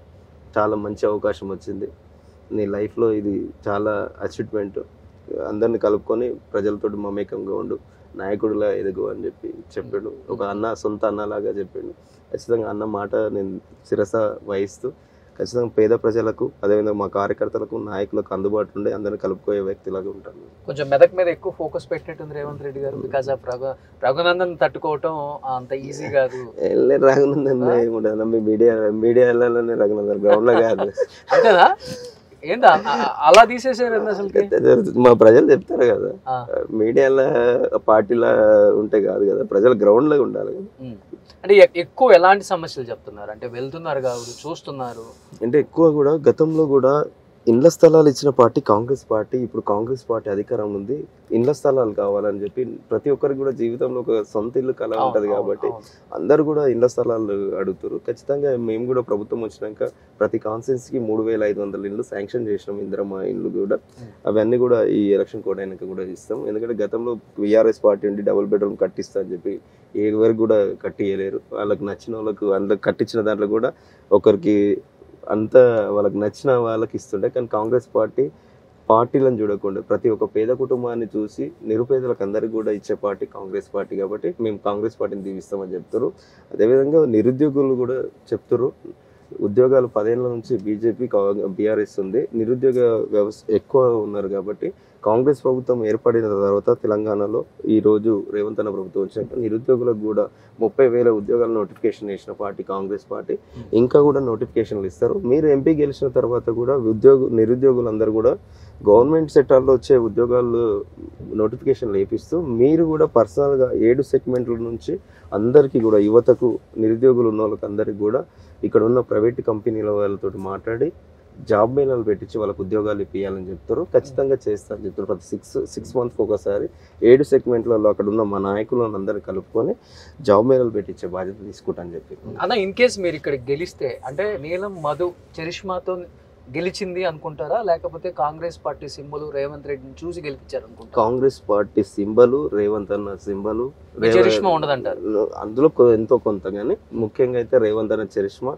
చాలా మంచి అవకాశం వచ్చింది నీ లైఫ్లో ఇది చాలా అచీవ్మెంట్ అందరిని కలుపుకొని ప్రజలతోటి మమేకంగా ఉండు నాయకుడిలా ఎదుగు అని చెప్పి చెప్పాడు ఒక అన్న సొంత అన్నలాగా చెప్పాడు ఖచ్చితంగా అన్న మాట నేను శిరస వహిస్తూ ఖచ్చితంగా పేద ప్రజలకు అదేవిధంగా మా కార్యకర్తలకు నాయకులకు అందుబాటులో ఉండి అందరిని కలుపుకోయే వ్యక్తిలాగా ఉంటాను కొంచెం మెదక్ మీద ఎక్కువ focus పెట్టినట్టుంది Revanth Reddy garu because of Raghu Raghunandan తట్టుకోవటం అంత ఈజీ కాదు వెళ్ళే రఘునందన్ ఏముండదు మీ మీడియా మీడియాలోనే రఘునందన్ గ్రౌండ్ లో కాదు అంతేనా ఏంటి అ- అ- అలా తీసేసారు అసలుకి మా ప్రజలు చెప్తారు కదా ఆ. మీడియాలో పార్టీలా ఉంటే కాదు కదా ప్రజలు గ్రౌండ్ లో ఉండాలి కదా ఉమ్. అంటే ఎ- ఎక్కువ ఎలాంటి సమస్యలు చెప్తున్నారు అంటే వెళ్తున్నారు కాదు చూస్తున్నారు అంటే ఎక్కువ కూడా గతంలో కూడా ఇండ్ల స్థలాలు ఇచ్చిన పార్టీ కాంగ్రెస్ పార్టీ ఇప్పుడు కాంగ్రెస్ పార్టీ అధికారం ఉంది ఇండ్ల స్థలాలు కావాలని చెప్పి ప్రతి ఒక్కరికి కూడా జీవితంలో ఒక సొంత ఇల్లు కళ ఉంటది అవును, కాబట్టి అవును. అందరు కూడా ఇండ్ల స్థలాలు అడుగుతారు ఖచ్చితంగా మేము కూడా ప్రభుత్వం వచ్చినాక ప్రతి కాన్సెన్స్ కి మూడు వేల ఐదు వందల ఇల్లు శాంక్షన్ చేసినాం ఇందిరమ్మ ఇల్లు కూడా Hmm. అవన్నీ కూడా ఈ ఎలక్షన్ కోడ్ అయినాక కూడా ఇస్తాం ఎందుకంటే గతంలో విఆర్ఎస్ పార్టీ ఉండి డబుల్ బెడ్రూమ్ కట్టిస్తా అని చెప్పి ఎవరికి కూడా కట్టియలేరు వాళ్ళకి నచ్చిన వాళ్ళకు అందులో కట్టించిన దాంట్లో కూడా ఒకరికి అంత వాళ్ళకి నచ్చిన వాళ్ళకి ఇస్తుండే కానీ కాంగ్రెస్ పార్టీ పార్టీలను చూడకుండా ప్రతి ఒక్క పేద కుటుంబాన్ని చూసి నిరుపేదలకు అందరికీ కూడా ఇచ్చే పార్టీ కాంగ్రెస్ పార్టీ కాబట్టి మేము కాంగ్రెస్ పార్టీని దీవిస్తామని చెప్తారు అదేవిధంగా నిరుద్యోగులు కూడా చెప్తారు ఉద్యోగాలు పదేళ్ల నుంచి బీజేపీ బీఆర్ఎస్ ఉంది నిరుద్యోగ వ్యవస్థ ఎక్కువ ఉన్నారు కాబట్టి కాంగ్రెస్ ప్రభుత్వం ఏర్పడిన తర్వాత తెలంగాణలో ఈ రోజు రేవంత్ అన్న ప్రభుత్వం వచ్చాక నిరుద్యోగులకు కూడా ముప్పై వేల ఉద్యోగాలు నోటిఫికేషన్ చేసిన పార్టీ కాంగ్రెస్ పార్టీ ఇంకా కూడా నోటిఫికేషన్లు ఇస్తారు మీరు ఎంపీ గెలిచిన తర్వాత కూడా ఉద్యోగ నిరుద్యోగులందరూ కూడా గవర్నమెంట్ సెక్టార్లో వచ్చే ఉద్యోగాలు నోటిఫికేషన్లు వేపిస్తూ మీరు కూడా పర్సనల్గా ఏడు సెగ్మెంట్ల నుంచి అందరికీ కూడా యువతకు నిరుద్యోగులు ఉన్న వాళ్ళకి అందరికీ కూడా ఇక్కడ ఉన్న ప్రైవేట్ కంపెనీల వాళ్ళతో మాట్లాడి జాబ్ మేళాలు పెట్టించి వాళ్ళకి ఉద్యోగాలు ఇప్పించాలని చెప్తారు ఖచ్చితంగా చేస్తారని చెప్తారు ప్రతి సిక్స్ సిక్స్ మంత్స్కి ఒకసారి ఏడు సెగ్మెంట్లలో అక్కడ ఉన్న మా నాయకులను అందరినీ కలుపుకొని జాబ్ మేళాలు పెట్టించే బాధ్యత తీసుకుంటాను చెప్పి అన్న ఇన్ కేస్ మీరు ఇక్కడ గెలిస్తే అంటే నీలం మధు చరిష్మాతో గెలిచింది అనుకుంటారా లేకపోతే కాంగ్రెస్ పార్టీ సింబల్ రేవంత్ రెడ్డిని చూసి గెలిపించారు అనుకుంటారా కాంగ్రెస్ పార్టీ సింబలు రేవంత్ అన్న సింబలు మీ చరిష్మా ఉండదంటారు అందులో కొ- ఎంతో కొంత కానీ ముఖ్యంగా అయితే రేవంత్ అన్న charisma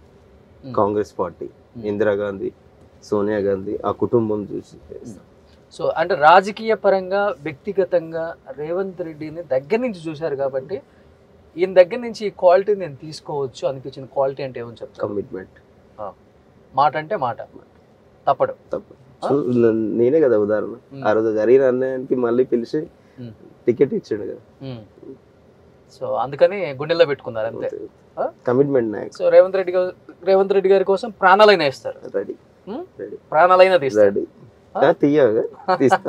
Hmm. Congress party Hmm. Indira Gandhi Sonia Gandhi ఆ కుటుంబం చూసి సో అంటే రాజకీయ పరంగా వ్యక్తిగతంగా రేవంత్ రెడ్డిని దగ్గర నుంచి చూశారు కాబట్టి ఈయన దగ్గర నుంచి ఈ క్వాలిటీ నేను తీసుకోవచ్చు అనిపించిన క్వాలిటీ అంటే ఏమని చెప్తారు కమిట్మెంట్ మాట అంటే మాట తప్పడు తప్ప చూ- న- నేనే కదా ఉదాహరణ Hmm. ఆ రోజు జరిగిన అన్నయ్యకి మళ్ళీ పిలిచి Hmm. టికెట్ ఇచ్చాడు కదా ఉమ్. సో అందుకని గుండెల్లో పెట్టుకున్నారు అంతే ఆ? కమిట్మెంట్ నాయక్ సో రేవంత్ రెడ్డి గారు రేవంత్ రెడ్డి గారి కోసం ప్రాణాలైనా ఇస్తారు రెడీ Hmm? రెడీ ప్రాణాలైనా తీస్తారు రెడీ తీయగా తీస్తా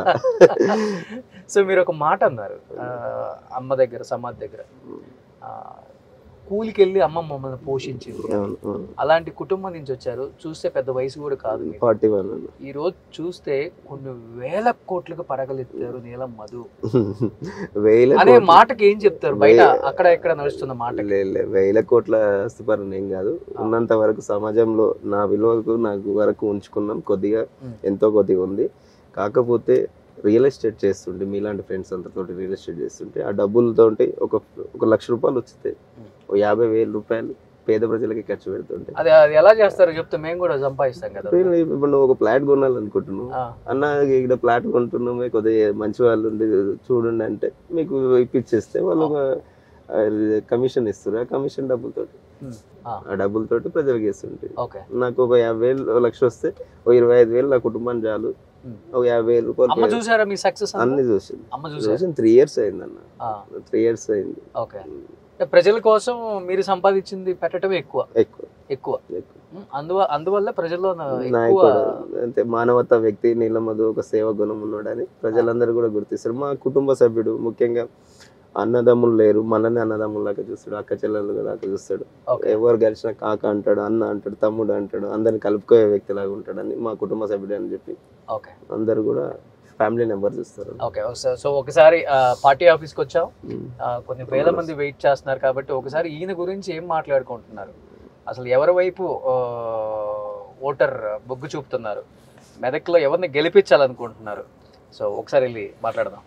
సో మీరు ఒక మాట అన్నారు ఆ, అమ్మ దగ్గర సమాధి దగ్గర ఆ, కూలికి వెళ్ళి అమ్మ మమ్మల్ని పోషించింది అవును, అవును. అలాంటి కుటుంబం నుంచి వచ్చారు చూస్తే పెద్ద వయసు కూడా కాదు మీకు. ఫార్టీ వన్ ఈ రోజు చూస్తే కొన్ని వేల కోట్లకు పరగలెత్తారు నీలం మధు వేల అనే కోట్ల- మాటకి ఏం చెప్తారు బయట వే- అక్కడ ఇక్కడ నడుస్తున్న మాట లే లే, వేల కోట్ల ఆస్తిపరం ఏం కాదు ఉన్నంత వరకు సమాజంలో నా విలువకు నాకు వరకు ఉంచుకున్నాం కొద్దిగా మ్. ఎంతో కొద్దిగా ఉంది కాకపోతే రియల్ ఎస్టేట్ చేస్తుంటే మీలాంటి ఫ్రెండ్స్ అంతతోటి రియల్ ఎస్టేట్ చేస్తుంటే ఆ డబ్బులతోటి ఒక ఒక లక్ష రూపాయలు వస్తే మ్. ఓ యాభై వేల రూపాయలు పేద ప్రజలకి ఖర్చు పెడుతుంటే అది అది ఎలా చేస్తారో చెప్తే మేము కూడా సంపాదిస్తాం కదా ఇప్పుడు ఇప్పుడు నువ్వు ఒక ఫ్లాట్ కొనాలనుకుంటున్నావు ఆ, అన్న ఇక్కడ ఫ్లాట్ కొంటున్నామే కొద్దిగా మంచి వాళ్ళు ఉండి చూడండి అంటే మీకు ఇప్పించేస్తే వాళ్ళు ఒక కమిషన్ ఇస్తారు ఆ కమిషన్ డబ్బులతోటి ఉమ్, ఆ, ఆ డబ్బులతోటి ప్రజలకు ఇస్తుంటే ఓకే నాకు ఒక యాభై వేలు ఓ లక్ష వస్తే ఓ ఇరవై ఐదు వేలు నా కుటుంబానికి చాలు ఉమ్. ఒక యాభై వేలు అమ్మ రూపాయలు చూసారా మీ సక్సెస్ అన్ని చూసింది అమ్మ చూసారు చూసిన త్రీ ఇయర్స్ అయింది అన్న త్రీ ఇయర్స్ అయింది ఓకే అంటే ప్రజల కోసం మీరు సంపాదించింది పెట్టడమే ఎక్కువ ఎక్కువ ఎక్కువ ఎక్కువ ఉమ్, అందువ అందువల్ల ప్రజల్లో నా- ఎక్కువ నాయకుడు అంటే మానవత వ్యక్తి నీలమధు ఒక సేవ గుణం ఉన్నాడని ప్రజలందరూ కూడా గుర్తిస్తారు మా కుటుంబ సభ్యుడు ముఖ్యంగా అన్నదమ్ములు లేరు మనని అన్నదమ్ములాగా చూస్తాడు అక్క చెల్లెలు లాగా చూస్తాడు Okay. ఎవరు కలిసినా కాక అంటాడు అన్న అంటాడు తమ్ముడు అంటాడు అందరిని కలుపుకోయే వ్యక్తిలాగా ఉంటాడని మా కుటుంబ సభ్యుడు అని చెప్పి ఓకే అందరు కూడా ఫ్యామిలీ నెంబర్ చూస్తారు ఓకే సో- సో ఒకసారి ఆ, పార్టీ ఆఫీస్కి వచ్చావు ఆ, కొన్ని వేల మంది వెయిట్ చేస్తున్నారు కాబట్టి ఒకసారి ఈయన గురించి ఏం మాట్లాడుకుంటున్నారు అసలు ఎవరి వైపు ఆ, ఓటర్ బొగ్గు చూపుతున్నారు మెదక్లో ఎవరిని గెలిపించాలనుకుంటున్నారు సో ఒకసారి వెళ్ళి మాట్లాడదాం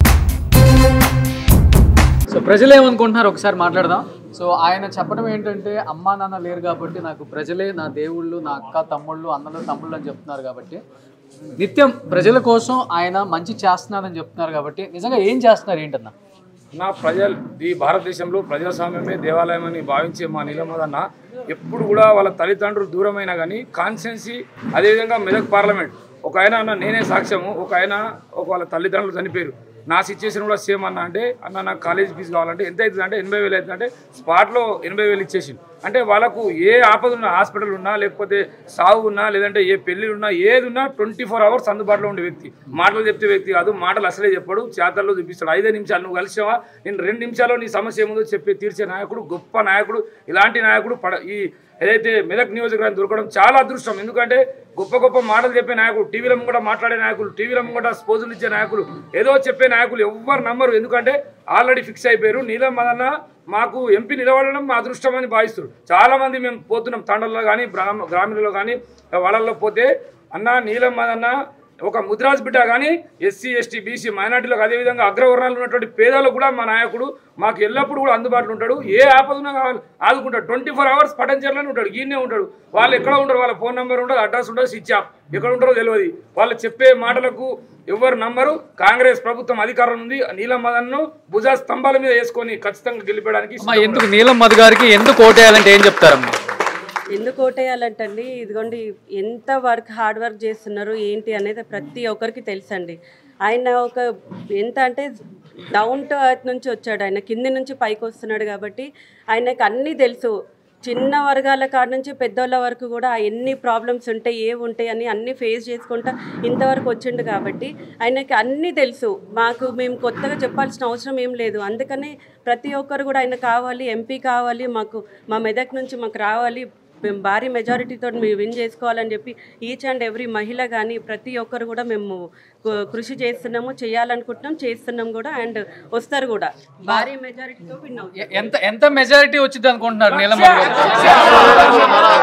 సో ప్రజలు ఏమనుకుంటున్నారు ఒకసారి మాట్లాడదాం సో ఆయన చెప్పడం ఏంటంటే అమ్మా నాన్న లేరు కాబట్టి నాకు ప్రజలే నా దేవుళ్ళు నా అక్క తమ్ముళ్ళు అన్నలు తమ్ముళ్ళు అని చెప్తున్నారు కాబట్టి నిత్యం ప్రజల కోసం ఆయన మంచి చేస్తున్నారని చెప్తున్నారు కాబట్టి నిజంగా ఏం చేస్తున్నారు ఏంటన్నా నా ప్రజలు ఈ భారతదేశంలో ప్రజాస్వామ్యమే దేవాలయం అని భావించే మా నీలమ్మదన్న ఎప్పుడు కూడా వాళ్ళ తల్లిదండ్రులు దూరమైనా కానీ కాన్స్టెన్సీ అదేవిధంగా మెదక్ పార్లమెంట్ ఒక ఆయన అన్న నేనే సాక్ష్యము ఒక ఆయన ఒక వాళ్ళ తల్లిదండ్రులు చనిపోయారు నా సిచ్యువేషన్ కూడా సేమ్ అన్న అంటే అన్న నాకు కాలేజ్ ఫీజు కావాలంటే ఎంత అవుతుంది అంటే ఎనభై వేలు అవుతుంది అంటే స్పాట్లో ఎనభై వేలు ఇచ్చేసి అంటే వాళ్ళకు ఏ ఆపద ఉన్నా హాస్పిటల్ ఉన్నా లేకపోతే సాగు ఉన్నా లేదంటే ఏ పెళ్లి ఉన్నా ఏది ఉన్నా ట్వంటీ ఫోర్ అవర్స్ అందుబాటులో ఉండే వ్యక్తి మాటలు చెప్తే వ్యక్తి కాదు మాటలు అసలే చెప్పడు చేతల్లో చూపిస్తాడు ఐదే నిమిషాలు నువ్వు కలిసావా నేను రెండు నిమిషాల్లో నీ సమస్య ఏముందో చెప్పి తీర్చే నాయకుడు గొప్ప నాయకుడు ఇలాంటి నాయకుడు పడ ఈ ఏదైతే మెదక్ నియోజకవర్గం దొరకడం చాలా అదృష్టం ఎందుకంటే గొప్ప గొప్ప మాటలు చెప్పే నాయకుడు టీవీలో కూడా మాట్లాడే నాయకులు టీవీలో కూడా స్పోజులు ఇచ్చే నాయకులు ఏదో చెప్పే నాయకులు ఎవ్వరు నమ్మరు ఎందుకంటే ఆల్రెడీ ఫిక్స్ అయిపోయారు నీలం మదన్న మాకు ఎంపీ నిలబడడం మా అదృష్టం అని భావిస్తారు చాలా మంది మేము పోతున్నాం తండల్లో కానీ గ్రామ గ్రామీణలో కానీ వాళ్ళల్లో పోతే అన్న నీలం మదన్న ఒక ముద్రాజ్ బిడ్డ కానీ ఎస్సీ ఎస్టీ బీసీ మైనార్టీలకు అదేవిధంగా అగ్రవర్ణాలు ఉన్నటువంటి పేదలకు కూడా మా నాయకుడు మాకు ఎల్లప్పుడూ కూడా అందుబాటులో ఉంటాడు ఏ ఆపదన కావాలి ఆదుకుంటాడు ట్వంటీ ఫోర్ అవర్స్ పటంచర్లోనే ఉంటాడు ఈయనే ఉంటాడు వాళ్ళు ఎక్కడ ఉంటారు వాళ్ళ ఫోన్ నెంబర్ ఉండదు అడ్రస్ ఉండదు స్విచ్ ఆఫ్ ఎక్కడ ఉంటారో తెలియదు వాళ్ళు చెప్పే మాటలకు ఎవరు నమ్మరు కాంగ్రెస్ ప్రభుత్వం అధికారం ఉంది నీలం మదన్ను భుజా స్తంభాల మీద వేసుకొని ఖచ్చితంగా గెలిపడానికి అమ్మా ఎందుకు నీలం మధు గారికి ఎందుకు ఓటేయాలంటే ఏం చెప్తారమ్మా ఎందుకు ఓటేయాలంటండి ఇదిగోండి ఎంత వర్క్ హార్డ్ వర్క్ చేస్తున్నారు ఏంటి అనేది ప్రతి ఒక్కరికి తెలుసండి ఆయన ఒక ఎంత అంటే డౌన్ టు ఎర్త్ నుంచి వచ్చాడు ఆయన కింది నుంచి పైకి వస్తున్నాడు కాబట్టి ఆయనకు అన్నీ తెలుసు చిన్న వర్గాల కాడ నుంచి పెద్దోళ్ళ వరకు కూడా ఎన్ని ప్రాబ్లమ్స్ ఉంటాయి ఏ ఉంటాయి అని అన్నీ ఫేస్ చేసుకుంటా ఇంతవరకు వచ్చిండు కాబట్టి ఆయనకి అన్నీ తెలుసు మాకు మేము కొత్తగా చెప్పాల్సిన అవసరం ఏం లేదు అందుకని ప్రతి ఒక్కరు కూడా ఆయన కావాలి ఎంపీ కావాలి మాకు మా మెదక్ నుంచి మాకు రావాలి మేము భారీ మెజారిటీతో మేము విన్ చేసుకోవాలని చెప్పి ఈచ్ అండ్ ఎవ్రీ మహిళ కానీ ప్రతి ఒక్కరు కూడా మేము కు- కృషి చేస్తున్నాము చేయాలనుకుంటున్నాం చేస్తున్నాం కూడా అండ్ వస్తారు కూడా భారీ మెజారిటీతో విన్ అవుతారు ఎ- ఎంత ఎంత మెజారిటీ వచ్చింది అనుకుంటున్నారు నీలం మధు గారు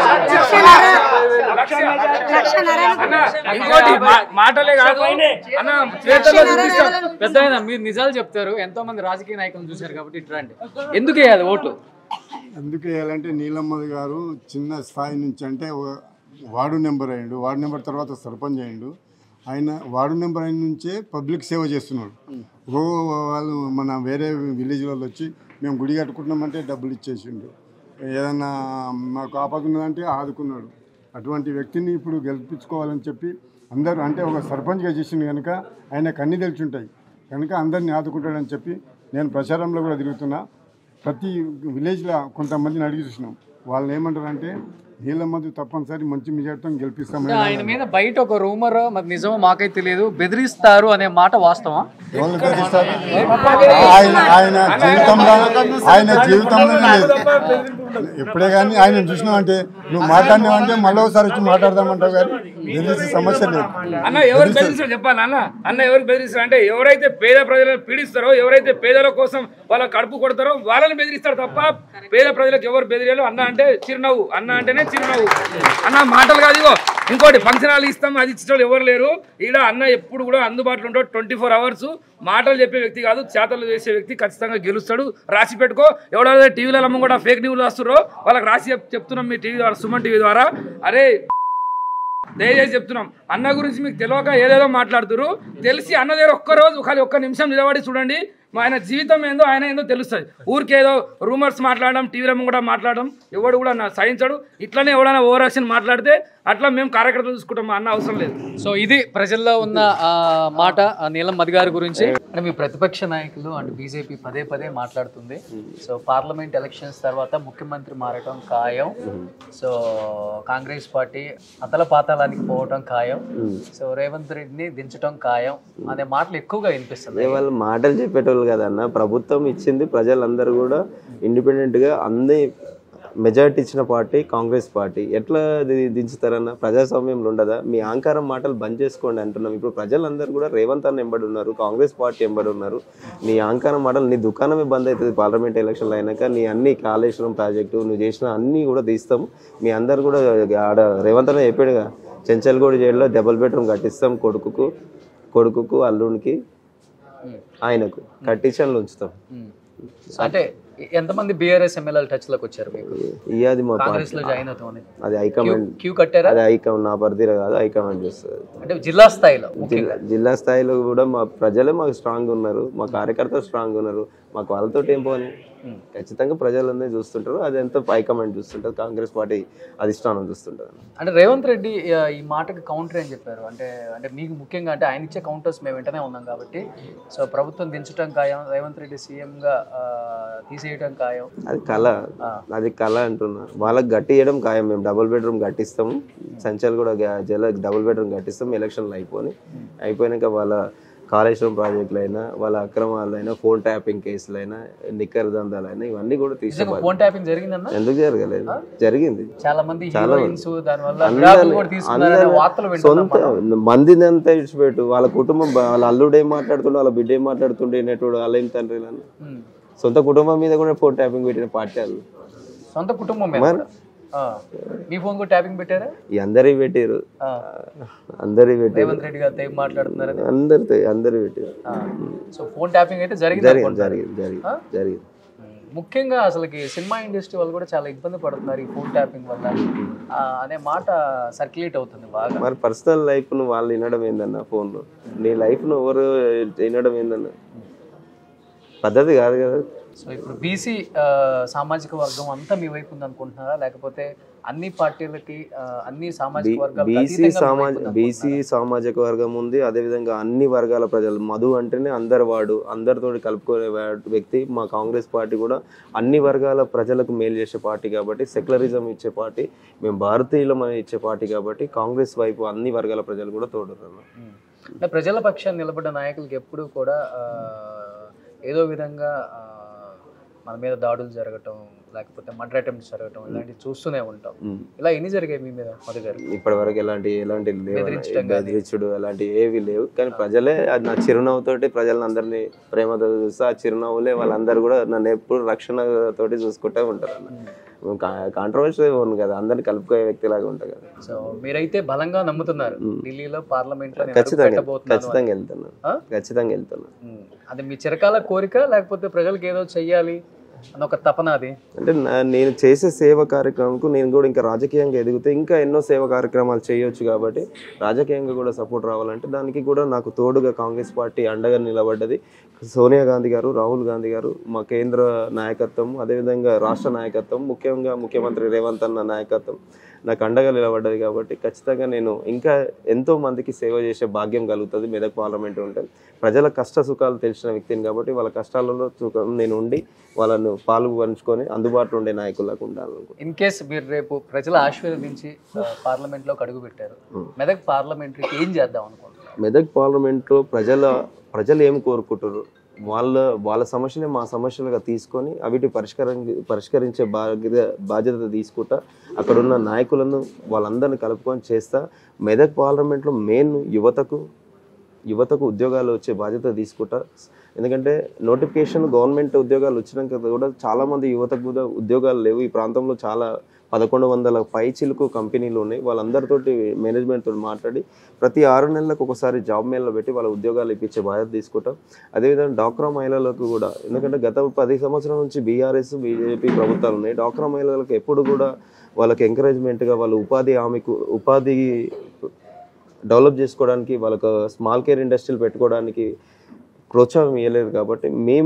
అన్న, ఇంకోటి మా- మాటలే కాదు అన్న చేతల్లో చూపిస్తాం పెద్ద ఆయన మీరు నిజాలు చెప్తారు ఎంతో మంది రాజకీయ నాయకులను చూశారు కాబట్టి ఇట్లా రండి ఎందుకు వేయాలి ఓటు ఎందుకు వేయాలంటే నీలమ్మది గారు చిన్న స్థాయి నుంచి అంటే ఓ- వార్డు నెంబర్ అయ్యిండు వార్డు నెంబర్ తర్వాత సర్పంచ్ అయ్యిండు ఆయన వార్డు నెంబర్ అయిన నుంచే పబ్లిక్ సేవ చేస్తున్నాడు ఓ వాళ్ళు మన వేరే విలేజ్ వాళ్ళు వచ్చి మేము గుడి కట్టుకుంటున్నామంటే డబ్బులు ఇచ్చేసిండు ఏదన్నా మాకు ఆపద ఉన్నదంటే ఆదుకున్నాడు అటువంటి వ్యక్తిని ఇప్పుడు గెలిపించుకోవాలని చెప్పి అందరూ అంటే ఒక సర్పంచ్గా చేసిండు కనుక ఆయనకు అన్ని తెలిసి ఉంటాయి కనుక అందరిని ఆదుకుంటాడని చెప్పి నేను ప్రచారంలో కూడా తిరుగుతున్నా ప్రతి విలేజ్లో కొంతమందిని అడిగి చూసినాం వాళ్ళు ఏమంటారంటే నీళ్ళమ్మది తప్పనిసరి మంచి మెజార్టీతో గెలిపిస్తామని ఆయన మీద బయట ఒక రూమర్ మరి నిజమో మాకైతే తెలియదు బెదిరిస్తారు అనే మాట వాస్తవా ఎవరు బెదిరిస్తారు? ఆయన ఆయన జీవితంలో ఆయన జీవితంలోనే లేదు ఎప్పుడే కానీ ఆయన చూసినావంటే నువ్వు మాట్లాడినావంటే మళ్ళీ ఒకసారి వచ్చి మాట్లాడదామంటావు కానీ బెదిరించే సమస్య లేదు అన్న ఎవరు బెదిరిస్తారు చెప్పాలి అన్న అన్న ఎవరు బెదిరిస్తారు అంటే ఎవరైతే పేద ప్రజలను పీడిస్తారో ఎవరైతే పేదల కోసం వాళ్ళ కడుపు కొడతారో వాళ్ళని బెదిరిస్తారు తప్ప పేద ప్రజలకు ఎవరు బెదిరేలు అన్న అంటే చిరునవ్వు అన్న అంటేనే చిరునవ్వు అన్న మాటలు కాదు ఇగో ఇంకోటి ఫంక్షనాలు ఇస్తాం అది ఇచ్చేటోళ్ళు ఎవరు లేరు ఈడ అన్న ఎప్పుడు కూడా అందుబాటులో ఉంటాడు ట్వంటీ ఫోర్ అవర్స్ మాటలు చెప్పే వ్యక్తి కాదు చేతలు చేసే వ్యక్తి ఖచ్చితంగా గెలుస్తాడు రాసి పెట్టుకో ఎవడైతే టీవీలలో కూడా ఫేక్ న్యూస్ వస్తున్నారో వాళ్ళకి రాసి చెప్- చెప్తున్నాం మీ టీవీ ద్వారా సుమన్ టీవీ ద్వారా అరే దయచేసి చెప్తున్నాం అన్న గురించి మీకు తెలియక ఏదేదో మాట్లాడుతున్నారు తెలిసి అన్న దగ్గర ఒక్క రోజు ఖాళీ ఒక్క నిమిషం నిలబడి చూడండి మా ఆయన జీవితం ఏందో ఆయన ఏందో తెలుస్తుంది ఊరికేదో రూమర్స్ మాట్లాడడం టీవీలో కూడా మాట్లాడడం ఎవడు కూడా నా సహించడు ఇట్లనే ఎవడైనా ఓవర్ యాక్షన్ మాట్లాడితే అట్లా మేము కార్యకర్తలు చూసుకుంటాం మా అన్న అవసరం లేదు సో ఇది ప్రజల్లో ఉన్న ఆ, మాట ఆ నీలం మధు గారి గురించి అంటే మీ ప్రతిపక్ష నాయకులు అండ్ బీజేపీ పదే పదే మాట్లాడుతుంది సో పార్లమెంట్ ఎలక్షన్స్ తర్వాత ముఖ్యమంత్రి మారటం ఖాయం సో కాంగ్రెస్ పార్టీ అతల పాతాళానికి పోవటం ఖాయం సో రేవంత్ రెడ్డిని దించటం ఖాయం అనే మాటలు ఎక్కువగా వినిపిస్తుంది అదే వాళ్ళు మాటలు చెప్పేటోళ్ళు ఉండాలి కదన్న ప్రభుత్వం ఇచ్చింది ప్రజలందరూ కూడా ఇండిపెండెంట్గా అన్ని మెజారిటీ ఇచ్చిన పార్టీ కాంగ్రెస్ పార్టీ ఎట్లా అది దించుతారన్న ప్రజాస్వామ్యంలో ఉండదా మీ అహంకారం మాటలు బంద్ చేసుకోండి అంటున్నాం ఇప్పుడు ప్రజలందరూ కూడా రేవంత్ అన్న ఎంబడి ఉన్నారు కాంగ్రెస్ పార్టీ ఎంబడి ఉన్నారు నీ అహంకారం మాటలు నీ దుకాణమే బంద్ అవుతుంది పార్లమెంట్ ఎలక్షన్లు అయినాక నీ అన్ని కాళేశ్వరం ప్రాజెక్టు నువ్వు చేసిన అన్నీ కూడా తీస్తాం మీ అందరు కూడా ఆడ రేవంత్ అన్న చెప్పాడుగా చెంచల్గూడ జైల్లో డబుల్ బెడ్రూమ్ కట్టిస్తాం కొడుకుకు కొడుకుకు అల్లునికి ఆయనకు కట్టించి అందులో ఉంచుతాం ఉమ్. సో అంటే ఎ- ఎంతమంది బీఆర్ఎస్ ఎమ్మెల్యేలు టచ్ లోకి వచ్చారు మీకు ఇయ్యాది మా కాంగ్రెస్ లో జాయిన్ అవుతామని అది హైకమాండ్ క్యూ కట్టారా అది హైకమాండ్ నా పరిధిలో కాదు హైకమాండ్ చేస్తుంది అంటే జిల్లా స్థాయిలో జిల్లా జిల్లా స్థాయిలో కూడా మా ప్రజలే మాకు స్ట్రాంగ్ ఉన్నారు మా కార్యకర్తలు స్ట్రాంగ్ ఉన్నారు మాకు వాళ్ళతో ఏం పోని ఖచ్చితంగా ప్రజలందరూ చూస్తుంటారు అది ఎంత హైకమాండ్ చూస్తుంటారు కాంగ్రెస్ పార్టీ అధిష్టానం చూస్తుంటారు అంటే రేవంత్ రెడ్డి ఆ, ఈ మాటకి కౌంటర్ ఏం చెప్పారు అంటే అంటే మీకు ముఖ్యంగా అంటే ఆయన ఇచ్చే కౌంటర్స్ మేము వెంటనే ఉన్నాం కాబట్టి సో ప్రభుత్వం దించడం ఖాయం రేవంత్ రెడ్డి సీఎంగా తీసేయడం ఖాయం అది కళ ఆ. అది కళ అంటున్నా వాళ్ళకి గట్టియడం ఖాయం మేము డబుల్ బెడ్రూమ్ కట్టిస్తాము సంచల్ కూడా గా- జల డబుల్ బెడ్రూమ్ కట్టిస్తాం ఎలక్షన్లు అయిపోయి అయిపోయినాక వాళ్ళ కాళేశ్వరం ప్రాజెక్టులు అయినా వాళ్ళ అక్రమాలైనా ఫోన్ ట్యాపింగ్ కేసులైనా నిక్కర్ దందాలైనా ఇవన్నీ కూడా నిజంగా తీసుకోవాలి ఫోన్ ట్యాపింగ్ జరిగిందన్న ఎందుకు జరగలేదు జరిగింది చాలా మంది చాలా హీరోయిన్స్ దానివల్ల అందరిని- విడాకులు కూడా తీసుకున్నారనే అందరిని వార్తలు వింటున్నాం సొంత మనం. మందిని అంతా ఇడిచిపెట్టు వాళ్ళ కుటుంబం బా- వాళ్ళ అల్లుడు ఏం మాట్లాడుతుండే వాళ్ళ బిడ్డ ఏం మాట్లాడుతుండే నెట్టుడు వాళ్ళ ఏం తండ్రి వాళ్ళు. ఉమ్. సొంత కుటుంబం మీద కూడా ఫోన్ ట్యాపింగ్ పెట్టిన పార్టీ వాళ్ళు సొంత కుటుంబం మీద కూడా. ఆ. మీ ఫోన్ కూడా ట్యాపింగ్ పెట్టారా ఈ అందరి పెట్టారు ఆ. అందరి పెట్టారు రేవంత్ రెడ్డి గారితో ఏం మాట్లాడుతున్నారని అందరితో అందరు పెట్టారు ఆ. సో ఫోన్ ట్యాపింగ్ అయితే జరిగింది జరిగింది అనుకుంటా. జరిగింది జరిగింది జరిగింది ఉమ్. ముఖ్యంగా అసలుకి సినిమా ఇండస్ట్రీ వాళ్ళు కూడా చాలా ఇబ్బంది పడుతున్నారు ఈ ఫోన్ ట్యాపింగ్ వల్ల ఆ, అనే మాట సర్క్యులేట్ అవుతుంది బాగా మరి పర్సనల్ లైఫ్ ను వాళ్ళు వినడం ఏందన్న ఫోన్ లో నీ లైఫ్ ను ఎవరు వినడం ఏందన్న పద్ధతి కాదు కదా సో ఇప్పుడు బీసీ సామాజిక వర్గం అంతా మీ వైపు ఉంది అనుకుంటున్నారా లేకపోతే అన్ని పార్టీలకి ఆ, అన్ని సామాజిక వర్గాలకు బీసీ అతీతంగా మీ సామాజ వైపు ఉందా? బీసీ సామాజిక వర్గం ఉంది అదేవిధంగా అన్ని వర్గాల ప్రజలు మధు అంటేనే అందరి వాడు అందరితో కలుపుకునే వా- వ్యక్తి మా కాంగ్రెస్ పార్టీ కూడా అన్ని వర్గాల ప్రజలకు మేలు చేసే పార్టీ కాబట్టి సెక్యులరిజం ఇచ్చే పార్టీ మేము భారతీయులం అని ఇచ్చే పార్టీ కాబట్టి కాంగ్రెస్ వైపు అన్ని వర్గాల ప్రజలు కూడా తోడున్నారు ఉమ్. అంటే ప్రజల పక్షాన్ని నిలబడ్డ నాయకులకి ఎప్పుడూ కూడా ఆ, ఏదో విధంగా ఆ, మన మీద దాడులు జరగటం లేకపోతే మర్డర్ అటెంప్ట్స్ జరగటం ఇలాంటివి చూస్తూనే ఉంటాం ఉమ్. ఇలా ఎన్ని జరిగాయి మీ మీద మధు గారు ఇప్పటి వరకు ఎలాంటి ఎలాంటి లేవు బెదిరించడం అన్న. బెదిరించుడు అలాంటి ఏవి లేవు కానీ ప్రజలే అది నా చిరునవ్వుతోటి ప్రజలను అందరినీ ప్రేమతో చూస్తే ఆ చిరునవ్వులే వాళ్ళందరూ కూడా నన్ను ఎప్పుడు రక్షణ తోటి చూసుకుంటూ ఉంటారు అన్న కాంట్రవర్సీ ఉంది కదా అందరిని కలుపుకోయే వ్యక్తిలాగా ఉంటా కదా సో మీరైతే బలంగా నమ్ముతున్నారు ఢిల్లీలో పార్లమెంట్ లో నేను అడుగు ఖచ్చితంగా పెట్టబోతున్నాను అని. ఖచ్చితంగా వెళ్తున్నాను ఆ? ఖచ్చితంగా వెళ్తున్నాను ఉమ్. అది మీ చిరకాల కోరిక లేకపోతే ప్రజలకు ఏదో చెయ్యాలి అన్న ఒక తపన అది అంటే నా- నేను చేసే సేవ కార్యక్రమంకు నేను కూడా ఇంకా రాజకీయంగా ఎదిగితే ఇంకా ఎన్నో సేవ కార్యక్రమాలు చేయొచ్చు కాబట్టి రాజకీయంగా కూడా సపోర్ట్ రావాలంటే దానికి కూడా నాకు తోడుగా కాంగ్రెస్ పార్టీ అండగా నిలబడ్డది సోనియా గాంధీ గారు రాహుల్ గాంధీ గారు మా కేంద్ర నాయకత్వం అదేవిధంగా రాష్ట్ర నాయకత్వం ముఖ్యంగా ముఖ్యమంత్రి రేవంత్ అన్న నాయకత్వం నాకు అండగా నిలబడ్డది కాబట్టి ఖచ్చితంగా నేను ఇంకా ఎంతో మందికి సేవ చేసే భాగ్యం కలుగుతుంది మెదక్ పార్లమెంట్ ఉంటే ప్రజల కష్ట సుఖాలు తెలిసిన వ్యక్తిని కాబట్టి వాళ్ళ కష్టాలలో సుఖం నేను ఉండి వాళ్ళను పాలు పంచుకొని అందుబాటులో ఉండే నాయకులకు ఉండాలనుకుంటున్నాను ఇన్ కేస్ మీరు రేపు ప్రజల ఆశీర్వదించి పార్లమెంట్ లోకి అడుగు పెట్టారు మెదక్ పార్లమెంటరీకి ఏం చేద్దాం అనుకుంటున్నారు మెదక్ పార్లమెంట్లో ప్రజల ప్రజలు ఏం కోరుకుంటారు వాళ్ళ వాళ్ళ సమస్యని మా సమస్యలుగా తీసుకొని అవిటి పరిష్కారం పరిష్కరించే బాధ్యత బాధ్యత తీసుకుంటా అక్కడ ఉన్న నాయకులను వాళ్ళందరిని కలుపుకొని చేస్తా మెదక్ పార్లమెంట్లో మెయిన్ యువతకు యువతకు ఉద్యోగాలు వచ్చే బాధ్యత తీసుకుంటా ఎందుకంటే నోటిఫికేషన్ గవర్నమెంట్ ఉద్యోగాలు వచ్చినాక కూడా చాలామంది యువతకు కూడా ఉద్యోగాలు లేవు ఈ ప్రాంతంలో చాలా పదకొండు వందల పై చిలుకు కంపెనీలు ఉన్నాయి వాళ్ళందరితోటి మేనేజ్మెంట్ తోటి మాట్లాడి ప్రతి ఆరు నెలలకు ఒకసారి జాబ్ మేళలో పెట్టి వాళ్ళ ఉద్యోగాలు ఇప్పించే బాధ్యత తీసుకుంటాం అదేవిధంగా డాక్రా మహిళలకు కూడా ఎందుకంటే గత పది సంవత్సరాల నుంచి బీఆర్ఎస్ బీజేపీ ప్రభుత్వాలు ఉన్నాయి డాక్రా మహిళలకు ఎప్పుడు కూడా వాళ్ళకి ఎంకరేజ్మెంట్గా వాళ్ళ ఉపాధి హామీకు ఉపాధి డెవలప్ చేసుకోవడానికి వాళ్ళకు స్మాల్ కేర్ ఇండస్ట్రీలు పెట్టుకోవడానికి ప్రోత్సాహం ఇవ్వలేదు కాబట్టి మేము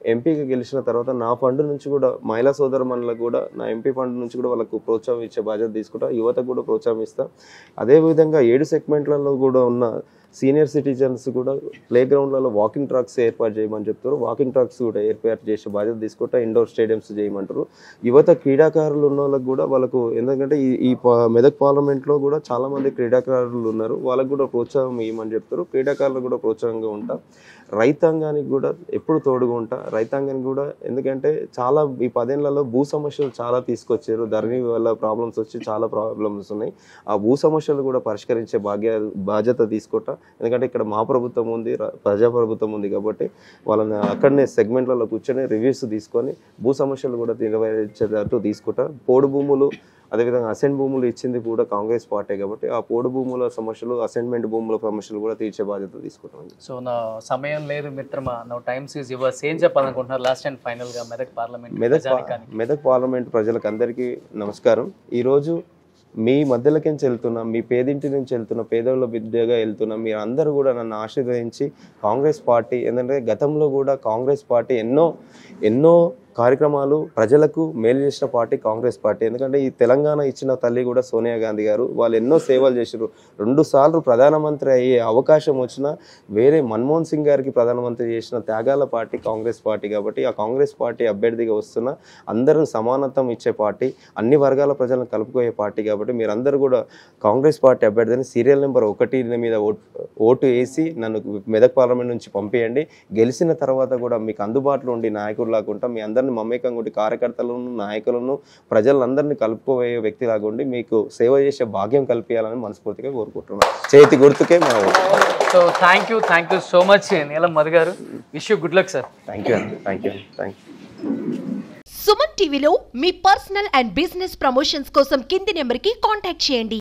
ఎంపీగా గెలిచిన తర్వాత నా ఫండ్ నుంచి కూడా మహిళా సోదరమణులకు కూడా నా ఎంపీ ఫండ్ నుంచి కూడా వాళ్ళకు ప్రోత్సాహం ఇచ్చే బాధ్యత తీసుకుంటా యువతకు కూడా ప్రోత్సాహం ఇస్తా అదేవిధంగా ఏడు సెగ్మెంట్లలో కూడా ఉన్న సీనియర్ సిటిజన్స్ కూడా ప్లే గ్రౌండ్లలో వాకింగ్ ట్రాక్స్ ఏర్పాటు చేయమని చెప్తారు వాకింగ్ ట్రాక్స్ కూడా ఏర్పాటు చేసే బాధ్యత తీసుకుంటా ఇండోర్ స్టేడియంస్ చేయమంటారు యువత క్రీడాకారులు ఉన్న వాళ్ళకి కూడా వాళ్ళకు ఎందుకంటే ఈ ఈ పా- మెదక్ పార్లమెంట్లో కూడా చాలా మంది క్రీడాకారులు ఉన్నారు వాళ్ళకు కూడా ప్రోత్సాహం ఇవ్వమని చెప్తారు క్రీడాకారులకు కూడా ప్రోత్సాహంగా ఉంటా రైతాంగానికి కూడా ఎప్పుడు తోడుగా ఉంటా రైతాంగానికి కూడా ఎందుకంటే చాలా ఈ పదేళ్లలో భూ సమస్యలు చాలా తీసుకొచ్చారు ధరణి వల్ల ప్రాబ్లమ్స్ వచ్చి చాలా ప్రాబ్లమ్స్ ఉన్నాయి ఆ భూ సమస్యలు కూడా పరిష్కరించే భాగ్య బాధ్యత తీసుకుంటా ఎందుకంటే ఇక్కడ మా ప్రభుత్వం ఉంది ర- ప్రజా ప్రభుత్వం ఉంది కాబట్టి వాళ్ళని అక్కడనే సెగ్మెంట్లలో కూర్చొని రివ్యూస్ తీసుకొని భూ సమస్యలు కూడా నెరవేర్చేటట్టు తీసుకుంటా పోడు భూములు అదేవిధంగా అసెంట్ భూములు ఇచ్చింది కూడా కాంగ్రెస్ పార్టీ కాబట్టి ఆ పోడు భూముల సమస్యలు అసైన్మెంట్ భూముల సమస్యలు కూడా తీర్చే బాధ్యత తీసుకుంటాం సో నా సమయం లేదు మిత్రమా నా టైమ్స్ ఈజ్ యువర్స్ ఏం చెప్పాలనుకుంటున్నారు లాస్ట్ అండ్ ఫైనల్ గా మెదక్ పార్లమెంట్ మెదక్ పా- ప్రజానికానికి మెదక్ పార్లమెంట్ ప్రజలకు అందరికీ నమస్కారం ఈరోజు మీ మధ్యలోకి వెళ్తున్న మీ పేదింటి నుంచి వెళ్తున్న పేదల బిడ్డగా వెళ్తున్న మీరు అందరూ కూడా నన్ను ఆశీర్వదించి కాంగ్రెస్ పార్టీ ఎందుకంటే గతంలో కూడా కాంగ్రెస్ పార్టీ ఎన్నో ఎన్నో కార్యక్రమాలు ప్రజలకు మేలు చేసిన పార్టీ కాంగ్రెస్ పార్టీ ఎందుకంటే ఈ తెలంగాణ ఇచ్చిన తల్లి కూడా సోనియా గాంధీ గారు వాళ్ళు ఎన్నో సేవలు చేశారు రెండు సార్లు ప్రధానమంత్రి అయ్యే అవకాశం వచ్చినా వేరే మన్మోహన్ సింగ్ గారికి ప్రధానమంత్రి చేసిన త్యాగాల పార్టీ కాంగ్రెస్ పార్టీ కాబట్టి ఆ కాంగ్రెస్ పార్టీ అభ్యర్థిగా వస్తున్న అందరూ సమానత్వం ఇచ్చే పార్టీ అన్ని వర్గాల ప్రజలను కలుపుకోయే పార్టీ కాబట్టి మీరందరూ కూడా కాంగ్రెస్ పార్టీ అభ్యర్థిని సీరియల్ నెంబర్ ఒకటి మీద ఓటు ఓటు వేసి నన్ను మెదక్ పార్లమెంట్ నుంచి పంపించండి గెలిచిన తర్వాత కూడా మీకు అందుబాటులో ఉండి నాయకుడు లాగుంటా మీ అందరిని మమేకంగా ఉండి కార్యకర్తలను నాయకులను ప్రజలందరినీ కలుపుకోబోయే వ్యక్తి లాగుండి మీకు సేవ చేసే భాగ్యం కల్పించాలని మనస్ఫూర్తిగా కోరుకుంటున్నాను చేతి గుర్తుకే మా vote so thank you thank you so much Neelam Madhu garu wish you good luck sir thank you అండి thank you thank you Suman టీవీలో మీ పర్సనల్ అండ్ బిజినెస్ ప్రమోషన్స్ కోసం కింది నెంబర్కి కాంటాక్ట్ చేయండి